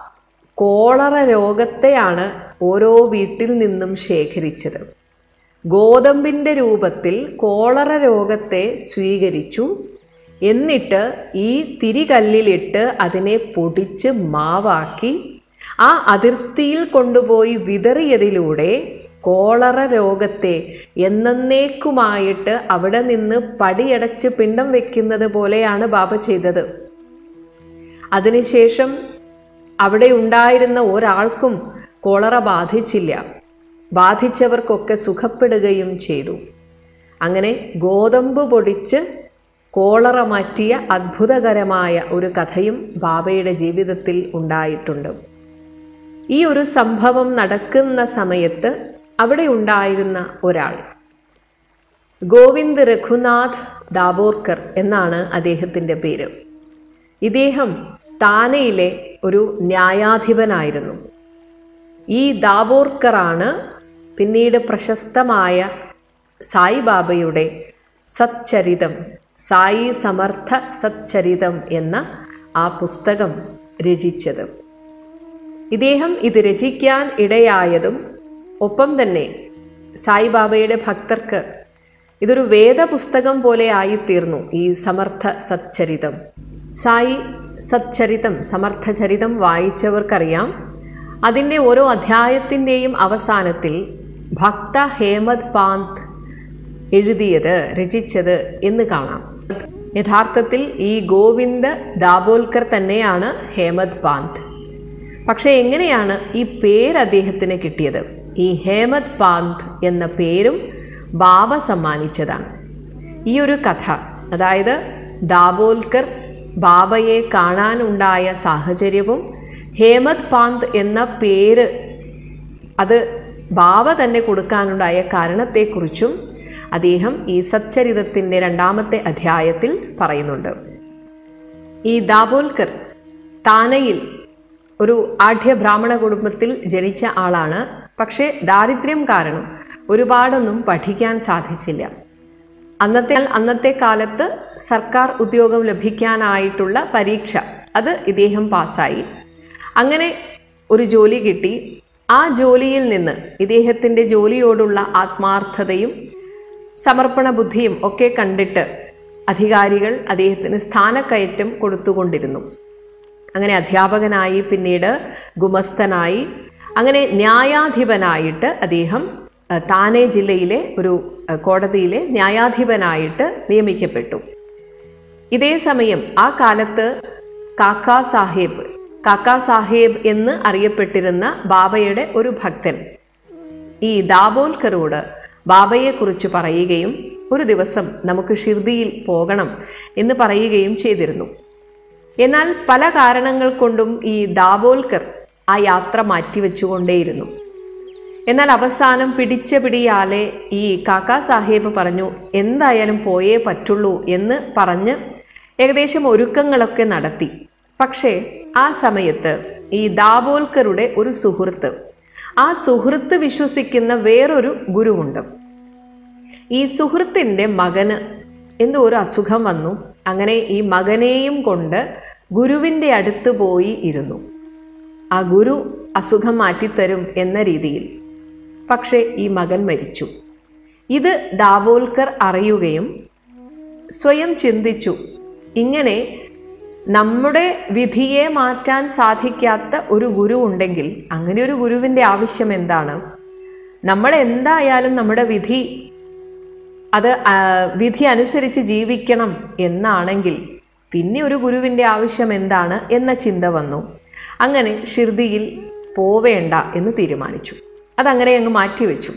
കോളറ രോഗത്തെയാണ് ഓരോ വീട്ടിൽ നിന്നും ശേഖരിച്ചത് ഗോതമ്പിൻ്റെ രൂപത്തിൽ കോളറ രോഗത്തെ സ്വീകരിച്ചു എന്നിട്ട് ഈ തിരികല്ലിലിട്ട് അതിനെ പൊടിച്ച് മാവാക്കി ആ അതിർത്തിയിൽ കൊണ്ടുപോയി വിതറിയതിലൂടെ കോളറ രോഗത്തെ എന്നേക്കുമായിട്ട് അവിടെ നിന്ന് പടിയടച്ച് പിണ്ടം വെക്കുന്നത് പോലെയാണ് ബാബ ചെയ്തത് അതിനുശേഷം അവിടെ ഉണ്ടായിരുന്ന ഒരാൾക്കും കോളറ ബാധിച്ചില്ല ബാധിച്ചവർക്കൊക്കെ സുഖപ്പെടുകയും ചെയ്തു അങ്ങനെ ഗോതമ്പ് പൊടിച്ച് കോളറ മാറ്റിയ അത്ഭുതകരമായ ഒരു കഥയും ബാബയുടെ ജീവിതത്തിൽ ഉണ്ടായിട്ടുണ്ട് ഈ ഒരു സംഭവം നടക്കുന്ന സമയത്ത് അവിടെ ഉണ്ടായിരുന്ന ഒരാൾ ഗോവിന്ദ് രഘുനാഥ് ദാബോർക്കർ എന്നാണ് അദ്ദേഹത്തിൻ്റെ പേര് ഇദ്ദേഹം താനയിലെ ഒരു ന്യായാധിപനായിരുന്നു ഈ ദാബോർക്കറാണ് പിന്നീട് പ്രശസ്തമായ സായിബാബയുടെ സച്ചരിതം സായി സമർത്ഥ സച്ചരിതം എന്ന ആ പുസ്തകം രചിച്ചത് ഇദ്ദേഹം ഇത് രചിക്കാൻ ഇടയായതും ഒപ്പം തന്നെ സായിബാബയുടെ ഭക്തർക്ക് ഇതൊരു വേദപുസ്തകം പോലെ ആയിത്തീർന്നു ഈ സമർത്ഥ സച്ചരിതം സായി സച്ചരിതം സമർത്ഥചരിതം വായിച്ചവർക്കറിയാം അതിൻ്റെ ഓരോ അധ്യായത്തിൻ്റെയും അവസാനത്തിൽ ഭക്ത ഹേമത് പാന്ത് എഴുതിയത് രചിച്ചത് എന്ന് കാണാം യഥാർത്ഥത്തിൽ ഈ ഗോവിന്ദ് ദാബോൽക്കർ തന്നെയാണ് ഹേമത് പാന്ത് പക്ഷേ എങ്ങനെയാണ് ഈ പേര് അദ്ദേഹത്തിന് കിട്ടിയത് ഈ ഹേമത് പാന്ത് എന്ന പേരും ബാബ സമ്മാനിച്ചതാണ് ഈ ഒരു കഥ അതായത് ദാബോൽക്കർ ബാബയെ കാണാനുണ്ടായ സാഹചര്യവും ഹേമത് പാന്ത് എന്ന പേര് അത് ബാബ തന്നെ കൊടുക്കാനുണ്ടായ കാരണത്തെക്കുറിച്ചും അദ്ദേഹം ഈ സച്ചരിതത്തിൻ്റെ രണ്ടാമത്തെ അധ്യായത്തിൽ പറയുന്നുണ്ട് ഈ ദാബോൽക്കർ താനയിൽ ഒരു ആഢ്യ ബ്രാഹ്മണ കുടുംബത്തിൽ ജനിച്ച ആളാണ് പക്ഷേ ദാരിദ്ര്യം കാരണം ഒരുപാടൊന്നും പഠിക്കാൻ സാധിച്ചില്ല അന്നത്തെ അന്നത്തെ കാലത്ത് സർക്കാർ ഉദ്യോഗം ലഭിക്കാനായിട്ടുള്ള പരീക്ഷ അത് ഇദ്ദേഹം പാസ്സായി അങ്ങനെ ഒരു ജോലി കിട്ടി ആ ജോലിയിൽ നിന്ന് ഇദ്ദേഹത്തിൻ്റെ ജോലിയോടുള്ള ആത്മാർത്ഥതയും സമർപ്പണ ബുദ്ധിയും ഒക്കെ കണ്ടിട്ട് അധികാരികൾ അദ്ദേഹത്തിന് സ്ഥാനക്കയറ്റം കൊടുത്തുകൊണ്ടിരുന്നു അങ്ങനെ അധ്യാപകനായി പിന്നീട് ഗുമസ്തനായി അങ്ങനെ ന്യായാധിപനായിട്ട് അദ്ദേഹം അഹ്, താനെ ജില്ലയിലെ ഒരു അഹ്, കോടതിയിലെ ന്യായാധിപനായിട്ട് നിയമിക്കപ്പെട്ടു ഇതേ സമയം ആ കാലത്ത് കാക്കാ സാഹേബ് കാക്കാ സാഹേബ് എന്ന് അറിയപ്പെട്ടിരുന്ന ബാബയുടെ ഒരു ഭക്തൻ ഈ ദാബോൽക്കരോട് ബാബയെക്കുറിച്ച് പറയുകയും ഒരു ദിവസം നമുക്ക് ഷിർദിയിൽ പോകണം എന്ന് പറയുകയും ചെയ്തിരുന്നു എന്നാൽ പല കാരണങ്ങൾ കൊണ്ടും ഈ ദാബോൽക്കർ ആ യാത്ര മാറ്റിവെച്ചുകൊണ്ടേയിരുന്നു എന്നാൽ അവസാനം പിടിച്ച പിടിയാലെ ഈ കാക്കാ സാഹേബ് പറഞ്ഞു എന്തായാലും പോയേ പറ്റുള്ളൂ എന്ന് പറഞ്ഞ് ഏകദേശം ഒരുക്കങ്ങളൊക്കെ നടത്തി പക്ഷേ ആ സമയത്ത് ഈ ദാബോൽക്കറുടെ ഒരു സുഹൃത്ത് ആ സുഹൃത്ത് വിശ്വസിക്കുന്ന വേറൊരു ഗുരുവുണ്ട് ഈ സുഹൃത്തിൻ്റെ മകന് എന്തോ ഒരു അസുഖം വന്നു അങ്ങനെ ഈ മകനെയും കൊണ്ട് ഗുരുവിൻ്റെ അടുത്ത് പോയി ഇരുന്നു ആ ഗുരു അസുഖം മാറ്റിത്തരും എന്ന രീതിയിൽ പക്ഷേ ഈ മകൻ മരിച്ചു ഇത് ദാബോൽക്കർ അറിയുകയും സ്വയം ചിന്തിച്ചു ഇങ്ങനെ നമ്മുടെ വിധിയെ മാറ്റാൻ സാധിക്കാത്ത ഒരു ഗുരു ഉണ്ടെങ്കിൽ അങ്ങനെ ഒരു ഗുരുവിൻ്റെ ആവശ്യം എന്താണ് നമ്മൾ എന്തായാലും നമ്മുടെ വിധി അത് ആ, വിധി അനുസരിച്ച് ജീവിക്കണം എന്നാണെങ്കിൽ പിന്നെ ഒരു ഗുരുവിൻ്റെ ആവശ്യം എന്താണ് എന്ന ചിന്ത വന്നു അങ്ങനെ ഷിർദിയിൽ പോവേണ്ട എന്ന് തീരുമാനിച്ചു അതങ്ങനെ അങ്ങ് മാറ്റിവെച്ചു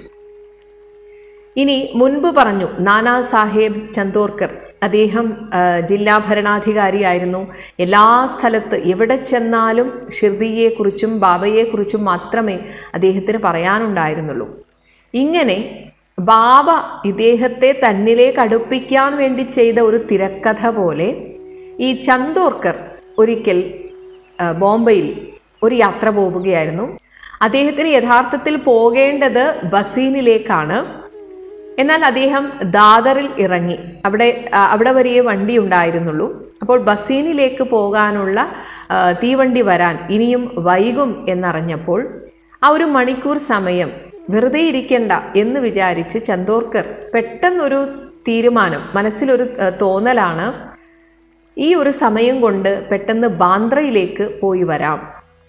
ഇനി മുൻപ് പറഞ്ഞു നാനാ സാഹേബ് ചന്തോർക്കർ അദ്ദേഹം ആ, ജില്ലാ ഭരണാധികാരിയായിരുന്നു എല്ലാ സ്ഥലത്ത് എവിടെ ചെന്നാലും ഷിർദിയെക്കുറിച്ചും ബാബയെക്കുറിച്ചും മാത്രമേ അദ്ദേഹത്തിന് പറയാനുണ്ടായിരുന്നുള്ളൂ ഇങ്ങനെ ബാബ ഇദ്ദേഹത്തെ തന്നിലേക്ക് അടുപ്പിക്കാൻ വേണ്ടി ചെയ്ത ഒരു തിരക്കഥ പോലെ ഈ ചന്തോർക്കർ ഒരിക്കൽ ആ, ബോംബെയിൽ ഒരു യാത്ര പോവുകയായിരുന്നു അദ്ദേഹത്തിന് യഥാർത്ഥത്തിൽ പോകേണ്ടത് ബസീനിലേക്കാണ് എന്നാൽ അദ്ദേഹം ദാദറിൽ ഇറങ്ങി അവിടെ ആ, അവിടെ വരെയേ വണ്ടി ഉണ്ടായിരുന്നുള്ളൂ അപ്പോൾ ബസീനിലേക്ക് പോകാനുള്ള ആ, തീവണ്ടി വരാൻ ഇനിയും വൈകും എന്നറിഞ്ഞപ്പോൾ ആ ഒരു മണിക്കൂർ സമയം വെറുതെ ഇരിക്കണ്ട എന്ന് വിചാരിച്ച് ചന്തോർക്കർ പെട്ടെന്നൊരു തീരുമാനം മനസ്സിലൊരു ആ, തോന്നലാണ് ഈ ഒരു സമയം കൊണ്ട് പെട്ടെന്ന് ബാന്ദ്രയിലേക്ക് പോയി വരാം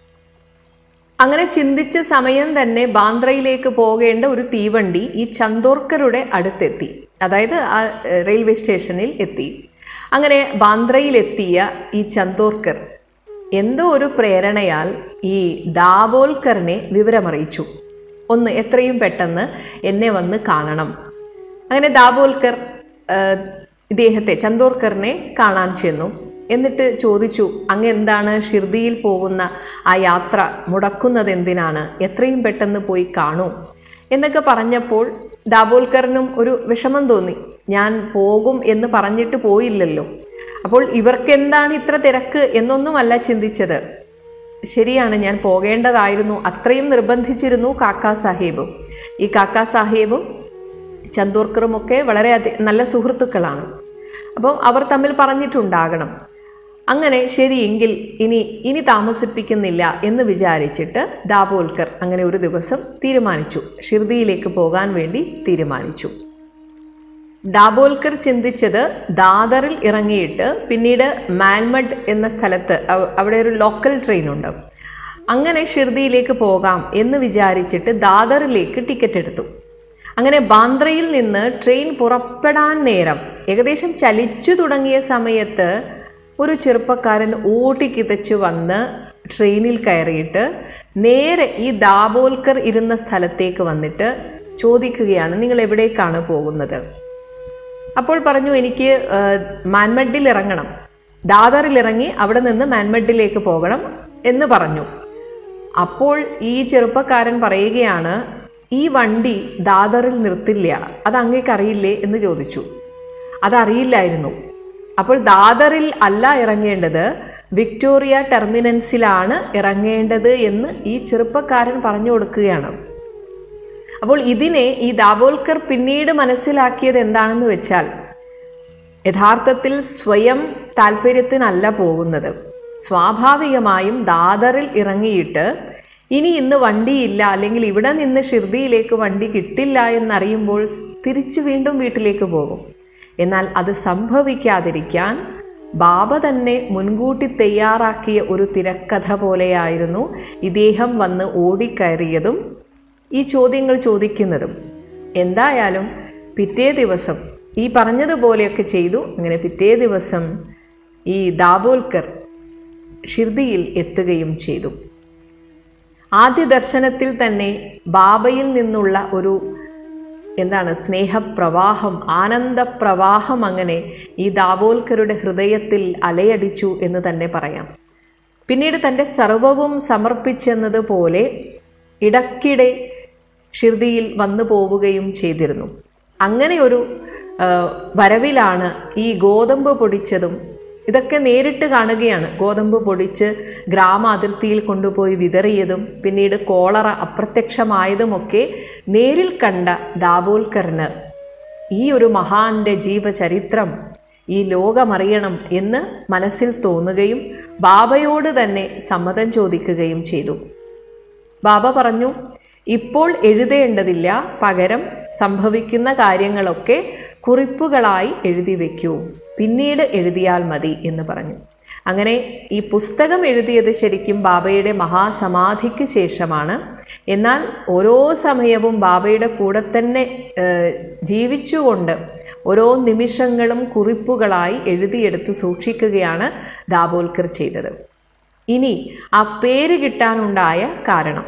അങ്ങനെ ചിന്തിച്ച സമയം തന്നെ ബാന്ദ്രയിലേക്ക് പോകേണ്ട ഒരു തീവണ്ടി ഈ ചന്തോർക്കറുടെ അടുത്തെത്തി അതായത് ആ എഹ്, റെയിൽവേ സ്റ്റേഷനിൽ എത്തി അങ്ങനെ ബാന്ദ്രയിലെത്തിയ ഈ ചന്തോർക്കർ എന്തോ ഒരു പ്രേരണയാൽ ഈ ദാബോൽക്കറിനെ വിവരമറിയിച്ചു ഒന്ന് എത്രയും പെട്ടെന്ന് എന്നെ വന്ന് കാണണം അങ്ങനെ ദാബോൽക്കർ ഏഹ്, ഇദ്ദേഹത്തെ ചന്തോർക്കറിനെ കാണാൻ ചെന്നു എന്നിട്ട് ചോദിച്ചു അങ്ങ് എന്താണ് ഷിർദിയിൽ പോകുന്ന ആ യാത്ര മുടക്കുന്നത് എന്തിനാണ് എത്രയും പെട്ടെന്ന് പോയി കാണൂ എന്നൊക്കെ പറഞ്ഞപ്പോൾ ദാബോൽക്കറിനും ഒരു വിഷമം തോന്നി ഞാൻ പോകും എന്ന് പറഞ്ഞിട്ട് പോയില്ലല്ലോ അപ്പോൾ ഇവർക്ക് എന്താണ് ഇത്ര തിരക്ക് എന്നൊന്നുമല്ല ചിന്തിച്ചത് ശരിയാണ് ഞാൻ പോകേണ്ടതായിരുന്നു അത്രയും നിർബന്ധിച്ചിരുന്നു കാക്കാ സാഹേബും ഈ കാക്കാ സാഹേബും ചന്തോർക്കറുമൊക്കെ വളരെ അധി നല്ല സുഹൃത്തുക്കളാണ് അപ്പോൾ അവർ തമ്മിൽ പറഞ്ഞിട്ടുണ്ടാകണം അങ്ങനെ ശരിയെങ്കിൽ ഇനി ഇനി താമസിപ്പിക്കുന്നില്ല എന്ന് വിചാരിച്ചിട്ട് ദാബോൽക്കർ അങ്ങനെ ഒരു ദിവസം തീരുമാനിച്ചു ഷിർദിയിലേക്ക് പോകാൻ വേണ്ടി തീരുമാനിച്ചു ദാബോൽക്കർ ചിന്തിച്ചത് ദാദറിൽ ഇറങ്ങിയിട്ട് പിന്നീട് മാൻമഡ് എന്ന സ്ഥലത്ത് അവ- അവിടെ ഒരു ലോക്കൽ ട്രെയിൻ ഉണ്ട് അങ്ങനെ ഷിർദിയിലേക്ക് പോകാം എന്ന് വിചാരിച്ചിട്ട് ദാദറിലേക്ക് ടിക്കറ്റ് എടുത്തു അങ്ങനെ ബാന്ദ്രയിൽ നിന്ന് ട്രെയിൻ പുറപ്പെടാൻ നേരം ഏകദേശം ചലിച്ചു തുടങ്ങിയ സമയത്ത് ഒരു ചെറുപ്പക്കാരൻ ഓട്ടിക്കിതച്ചു വന്ന് ട്രെയിനിൽ കയറിയിട്ട് നേരെ ഈ ദാബോൽക്കർ ഇരുന്ന സ്ഥലത്തേക്ക് വന്നിട്ട് ചോദിക്കുകയാണ് നിങ്ങൾ എവിടേക്കാണ് പോകുന്നത് അപ്പോൾ പറഞ്ഞു എനിക്ക് മാൻമഡിൽ ഇറങ്ങണം ദാദറിൽ ഇറങ്ങി അവിടെ നിന്ന് മാൻമഡിലേക്ക് പോകണം എന്ന് പറഞ്ഞു അപ്പോൾ ഈ ചെറുപ്പക്കാരൻ പറയുകയാണ് ഈ വണ്ടി ദാദറിൽ നിർത്തില്ല അത് അങ്ങേക്ക് അറിയില്ലേ എന്ന് ചോദിച്ചു അതറിയില്ലായിരുന്നു അപ്പോൾ ദാദറിൽ അല്ല ഇറങ്ങേണ്ടത് വിക്ടോറിയ ടെർമിനൻസിലാണ് ഇറങ്ങേണ്ടത് എന്ന് ഈ ചെറുപ്പക്കാരൻ പറഞ്ഞു കൊടുക്കുകയാണ് അപ്പോൾ ഇതിനെ ഈ ദാബോൽക്കർ പിന്നീട് മനസ്സിലാക്കിയത് എന്താണെന്ന് വെച്ചാൽ യഥാർത്ഥത്തിൽ സ്വയം താല്പര്യത്തിനല്ല പോകുന്നത് സ്വാഭാവികമായും ദാദറിൽ ഇറങ്ങിയിട്ട് ഇനി ഇന്ന് വണ്ടിയില്ല അല്ലെങ്കിൽ ഇവിടെ നിന്ന് ഷിർദിയിലേക്ക് വണ്ടി കിട്ടില്ല എന്നറിയുമ്പോൾ തിരിച്ചു വീണ്ടും വീട്ടിലേക്ക് പോകും എന്നാൽ അത് സംഭവിക്കാതിരിക്കാൻ ബാബ തന്നെ മുൻകൂട്ടി തയ്യാറാക്കിയ ഒരു തിരക്കഥ പോലെയായിരുന്നു ഇദ്ദേഹം വന്ന് ഓടിക്കയറിയതും ഈ ചോദ്യങ്ങൾ ചോദിക്കുന്നതും എന്തായാലും പിറ്റേ ദിവസം ഈ പറഞ്ഞതുപോലെയൊക്കെ ചെയ്തു അങ്ങനെ പിറ്റേ ദിവസം ഈ ദാബോൽക്കർ ഷിർദിയിൽ എത്തുകയും ചെയ്തു ആദ്യ ദർശനത്തിൽ തന്നെ ബാബയിൽ നിന്നുള്ള ഒരു എന്താണ് സ്നേഹപ്രവാഹം ആനന്ദപ്രവാഹം അങ്ങനെ ഈ ദാബോൽക്കരുടെ ഹൃദയത്തിൽ അലയടിച്ചു എന്ന് തന്നെ പറയാം പിന്നീട് തൻ്റെ സർവവും സമർപ്പിച്ചെന്നതുപോലെ ഇടയ്ക്കിടെ ഷിർദിയിൽ വന്നു പോവുകയും ചെയ്തിരുന്നു അങ്ങനെ ഒരു ആ, വരവിലാണ് ഈ ഗോതമ്പ് പൊടിച്ചതും ഇതൊക്കെ നേരിട്ട് കാണുകയാണ് ഗോതമ്പ് പൊടിച്ച് ഗ്രാമ അതിർത്തിയിൽ കൊണ്ടുപോയി വിതറിയതും പിന്നീട് കോളറ അപ്രത്യക്ഷമായതുമൊക്കെ നേരിൽ കണ്ട ദാബോൽക്കറിന് ഈ ഒരു മഹാന്റെ ജീവചരിത്രം ഈ ലോകമറിയണം എന്ന് മനസ്സിൽ തോന്നുകയും ബാബയോട് തന്നെ സമ്മതം ചോദിക്കുകയും ചെയ്തു ബാബ പറഞ്ഞു ഇപ്പോൾ എഴുതേണ്ടതില്ല പകരം സംഭവിക്കുന്ന കാര്യങ്ങളൊക്കെ കുറിപ്പുകളായി എഴുതി വയ്ക്കൂ പിന്നീട് എഴുതിയാൽ മതി എന്ന് പറഞ്ഞു അങ്ങനെ ഈ പുസ്തകം എഴുതിയത് ശരിക്കും ബാബയുടെ മഹാസമാധിക്ക് ശേഷമാണ് എന്നാൽ ഓരോ സമയവും ബാബയുടെ കൂടെ തന്നെ ഏഹ്, ജീവിച്ചുകൊണ്ട് ഓരോ നിമിഷങ്ങളും കുറിപ്പുകളായി എഴുതിയെടുത്ത് സൂക്ഷിക്കുകയാണ് ദാബോൽക്കർ ചെയ്തത് ഇനി ആ പേര് കിട്ടാനുണ്ടായ കാരണം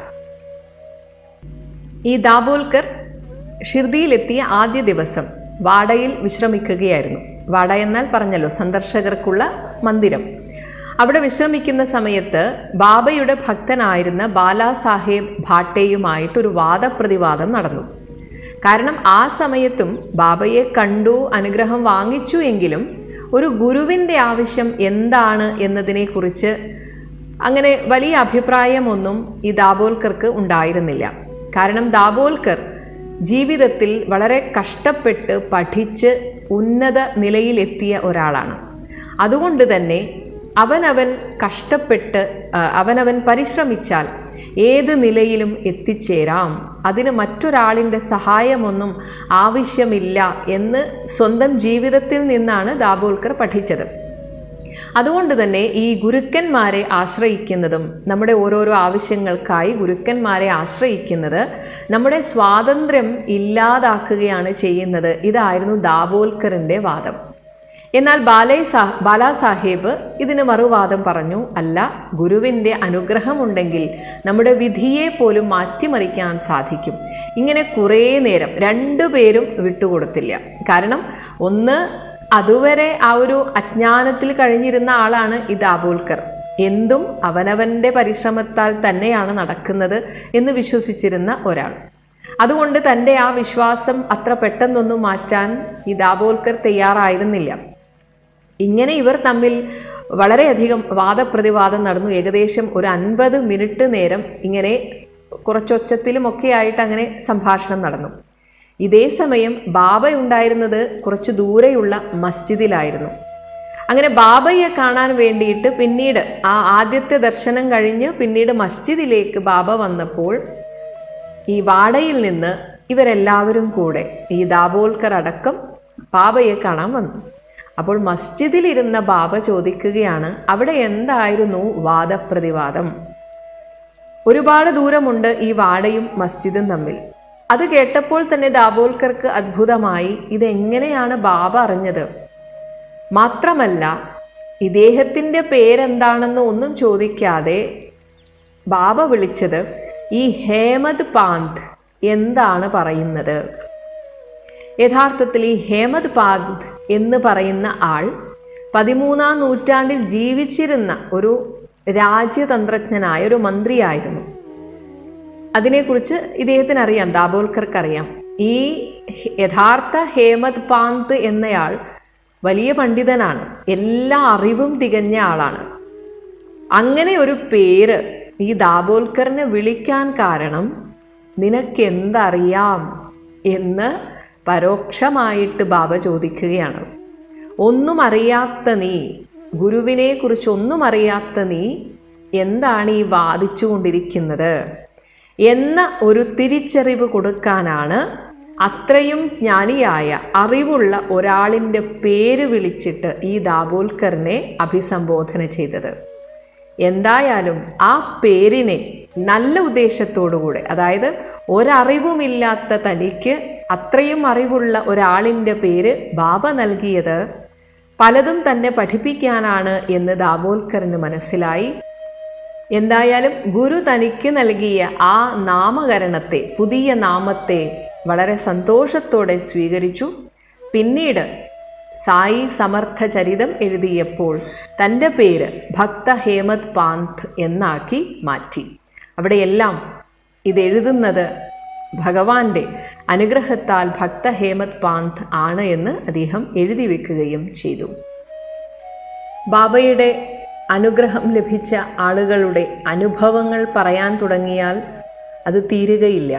ഈ ദാബോൽക്കർ ഷിർദിയിലെത്തിയ ആദ്യ ദിവസം വാടയിൽ വിശ്രമിക്കുകയായിരുന്നു വാട എന്നാൽ പറഞ്ഞല്ലോ സന്ദർശകർക്കുള്ള മന്ദിരം അവിടെ വിശ്രമിക്കുന്ന സമയത്ത് ബാബയുടെ ഭക്തനായിരുന്ന ബാലാസാഹേബ് ഭാട്ടേയുമായിട്ടൊരു വാദപ്രതിവാദം നടന്നു കാരണം ആ സമയത്തും ബാബയെ കണ്ടു അനുഗ്രഹം വാങ്ങിച്ചു എങ്കിലും ഒരു ഗുരുവിൻ്റെ ആവശ്യം എന്താണ് എന്നതിനെക്കുറിച്ച് അങ്ങനെ വലിയ അഭിപ്രായമൊന്നും ഈ ദാബോൽക്കർക്ക് ഉണ്ടായിരുന്നില്ല കാരണം ദാബോൽക്കർ ജീവിതത്തിൽ വളരെ കഷ്ടപ്പെട്ട് പഠിച്ച് ഉന്നത നിലയിലെത്തിയ ഒരാളാണ് അതുകൊണ്ട് തന്നെ അവനവൻ കഷ്ടപ്പെട്ട് ആ, അവനവൻ പരിശ്രമിച്ചാൽ ഏത് നിലയിലും എത്തിച്ചേരാം അതിന് മറ്റൊരാളിൻ്റെ സഹായമൊന്നും ആവശ്യമില്ല എന്ന് സ്വന്തം ജീവിതത്തിൽ നിന്നാണ് ദാബോൽക്കർ പഠിച്ചത് അതുകൊണ്ട് തന്നെ ഈ ഗുരുക്കന്മാരെ ആശ്രയിക്കുന്നതും നമ്മുടെ ഓരോരോ ആവശ്യങ്ങൾക്കായി ഗുരുക്കന്മാരെ ആശ്രയിക്കുന്നത് നമ്മുടെ സ്വാതന്ത്ര്യം ഇല്ലാതാക്കുകയാണ് ചെയ്യുന്നത് ഇതായിരുന്നു ദാബോൽക്കറിൻ്റെ വാദം എന്നാൽ ബാലേ സാ ബാലാസാഹേബ് ഇതിന് മറുവാദം പറഞ്ഞു അല്ല ഗുരുവിൻ്റെ അനുഗ്രഹമുണ്ടെങ്കിൽ നമ്മുടെ വിധിയെ പോലും മാറ്റിമറിക്കാൻ സാധിക്കും ഇങ്ങനെ കുറേ നേരം രണ്ടുപേരും വിട്ടുകൊടുത്തില്ല കാരണം ഒന്ന് അതുവരെ ആ ഒരു അജ്ഞാനത്തിൽ കഴിഞ്ഞിരുന്ന ആളാണ് ഈ ദാബോൽക്കർ എന്തും അവനവൻ്റെ പരിശ്രമത്താൽ തന്നെയാണ് നടക്കുന്നത് എന്ന് വിശ്വസിച്ചിരുന്ന ഒരാൾ അതുകൊണ്ട് തൻ്റെ ആ വിശ്വാസം അത്ര പെട്ടെന്നൊന്നും മാറ്റാൻ ഈ ദാബോൽക്കർ തയ്യാറായിരുന്നില്ല ഇങ്ങനെ ഇവർ തമ്മിൽ വളരെയധികം വാദപ്രതിവാദം നടന്നു ഏകദേശം ഒരു അൻപത് മിനിറ്റ് നേരം ഇങ്ങനെ കുറച്ചൊച്ചത്തിലുമൊക്കെ ആയിട്ട് അങ്ങനെ സംഭാഷണം നടന്നു ഇതേ സമയം ബാബ ഉണ്ടായിരുന്നത് കുറച്ച് ദൂരെയുള്ള മസ്ജിദിലായിരുന്നു അങ്ങനെ ബാബയെ കാണാൻ വേണ്ടിയിട്ട് പിന്നീട് ആ ആദ്യത്തെ ദർശനം കഴിഞ്ഞ് പിന്നീട് മസ്ജിദിലേക്ക് ബാബ വന്നപ്പോൾ ഈ വാടയിൽ നിന്ന് ഇവരെല്ലാവരും കൂടെ ഈ ദാബോൽക്കർ അടക്കം ബാബയെ കാണാൻ വന്നു അപ്പോൾ മസ്ജിദിലിരുന്ന ബാബ ചോദിക്കുകയാണ് അവിടെ എന്തായിരുന്നു വാദപ്രതിവാദം ഒരുപാട് ദൂരമുണ്ട് ഈ വാടയും മസ്ജിദും തമ്മിൽ അത് കേട്ടപ്പോൾ തന്നെ ദാബോൽക്കർക്ക് അത്ഭുതമായി ഇതെങ്ങനെയാണ് ബാബ അറിഞ്ഞത് മാത്രമല്ല ഇദ്ദേഹത്തിൻ്റെ പേരെന്താണെന്ന് ഒന്നും ചോദിക്കാതെ ബാബ വിളിച്ചത് ഈ ഹേമദ് പാന്ത് എന്താണ് പറയുന്നത് യഥാർത്ഥത്തിൽ ഈ ഹേമദ് പാന്ത് എന്ന് പറയുന്ന ആൾ പതിമൂന്നാം നൂറ്റാണ്ടിൽ ജീവിച്ചിരുന്ന ഒരു രാജ്യതന്ത്രജ്ഞനായ ഒരു മന്ത്രിയായിരുന്നു അതിനെക്കുറിച്ച് ഇദ്ദേഹത്തിന് അറിയാം ദാബോൽക്കർക്ക് അറിയാം ഈ യഥാർത്ഥ ഹേമദ് പാന്ത് എന്നയാൾ വലിയ പണ്ഡിതനാണ് എല്ലാ അറിവും തികഞ്ഞ ആളാണ് അങ്ങനെ ഒരു പേര് ഈ ദാബോൽക്കറിനെ വിളിക്കാൻ കാരണം നിനക്ക് എന്തറിയാം എന്ന് പരോക്ഷമായിട്ട് ബാബ ചോദിക്കുകയാണ് ഒന്നും അറിയാത്ത നീ ഗുരുവിനെ കുറിച്ച് ഒന്നും അറിയാത്ത നീ എന്താണ് ഈ വാദിച്ചു കൊണ്ടിരിക്കുന്നത് എന്ന ഒരു തിരിച്ചറിവ് കൊടുക്കാനാണ് അത്രയും ജ്ഞാനിയായ അറിവുള്ള ഒരാളിൻ്റെ പേര് വിളിച്ചിട്ട് ഈ ദാബോൽക്കറിനെ അഭിസംബോധന ചെയ്തത് എന്തായാലും ആ പേരിനെ നല്ല ഉദ്ദേശത്തോടുകൂടെ അതായത് ഒരറിവുമില്ലാത്ത തനിക്ക് അത്രയും അറിവുള്ള ഒരാളിൻ്റെ പേര് ബാബ നൽകിയത് പലതും തന്നെ പഠിപ്പിക്കാനാണ് എന്ന് ദാബോൽക്കറിന് മനസ്സിലായി എന്തായാലും ഗുരു തനിക്ക് നൽകിയ ആ നാമകരണത്തെ പുതിയ നാമത്തെ വളരെ സന്തോഷത്തോടെ സ്വീകരിച്ചു പിന്നീട് സായി സമർത്ഥ ചരിതം എഴുതിയപ്പോൾ തൻ്റെ പേര് ഭക്ത ഹേമത് പാന്ത് എന്നാക്കി മാറ്റി അവിടെയെല്ലാം ഇതെഴുതുന്നത് ഭഗവാന്റെ അനുഗ്രഹത്താൽ ഭക്ത ഹേമത് പാന്ത് ആണ് എന്ന് അദ്ദേഹം എഴുതി വെക്കുകയും ചെയ്തു ബാബയുടെ അനുഗ്രഹം ലഭിച്ച ആളുകളുടെ അനുഭവങ്ങൾ പറയാൻ തുടങ്ങിയാൽ അത് തീരുകയില്ല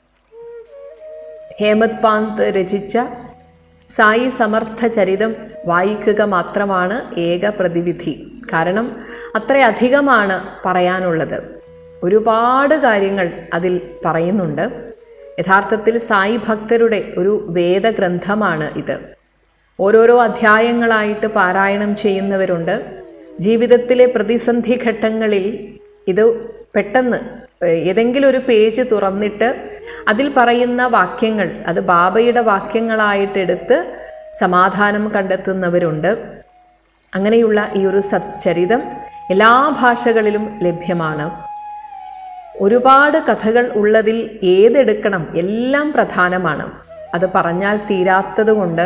ഹേമത് പാന്ത് രചിച്ച സായി സമർത്ഥ ചരിതം വായിക്കുക മാത്രമാണ് ഏക പ്രതിവിധി കാരണം അത്രയധികമാണ് പറയാനുള്ളത് ഒരുപാട് കാര്യങ്ങൾ അതിൽ പറയുന്നുണ്ട് യഥാർത്ഥത്തിൽ സായി ഭക്തരുടെ ഒരു വേദഗ്രന്ഥമാണ് ഇത് ഓരോരോ അധ്യായങ്ങളായിട്ട് പാരായണം ചെയ്യുന്നവരുണ്ട് ജീവിതത്തിലെ പ്രതിസന്ധി ഘട്ടങ്ങളിൽ ഇത് പെട്ടെന്ന് ഏതെങ്കിലും ഒരു പേജ് തുറന്നിട്ട് അതിൽ പറയുന്ന വാക്യങ്ങൾ അത് ബാബയുടെ വാക്യങ്ങളായിട്ടെടുത്ത് സമാധാനം കണ്ടെത്തുന്നവരുണ്ട് അങ്ങനെയുള്ള ഈ ഒരു സച്ചരിതം എല്ലാ ഭാഷകളിലും ലഭ്യമാണ് ഒരുപാട് കഥകൾ ഉള്ളതിൽ ഏതെടുക്കണം എല്ലാം പ്രധാനമാണ് അത് പറഞ്ഞാൽ തീരാത്തത് കൊണ്ട്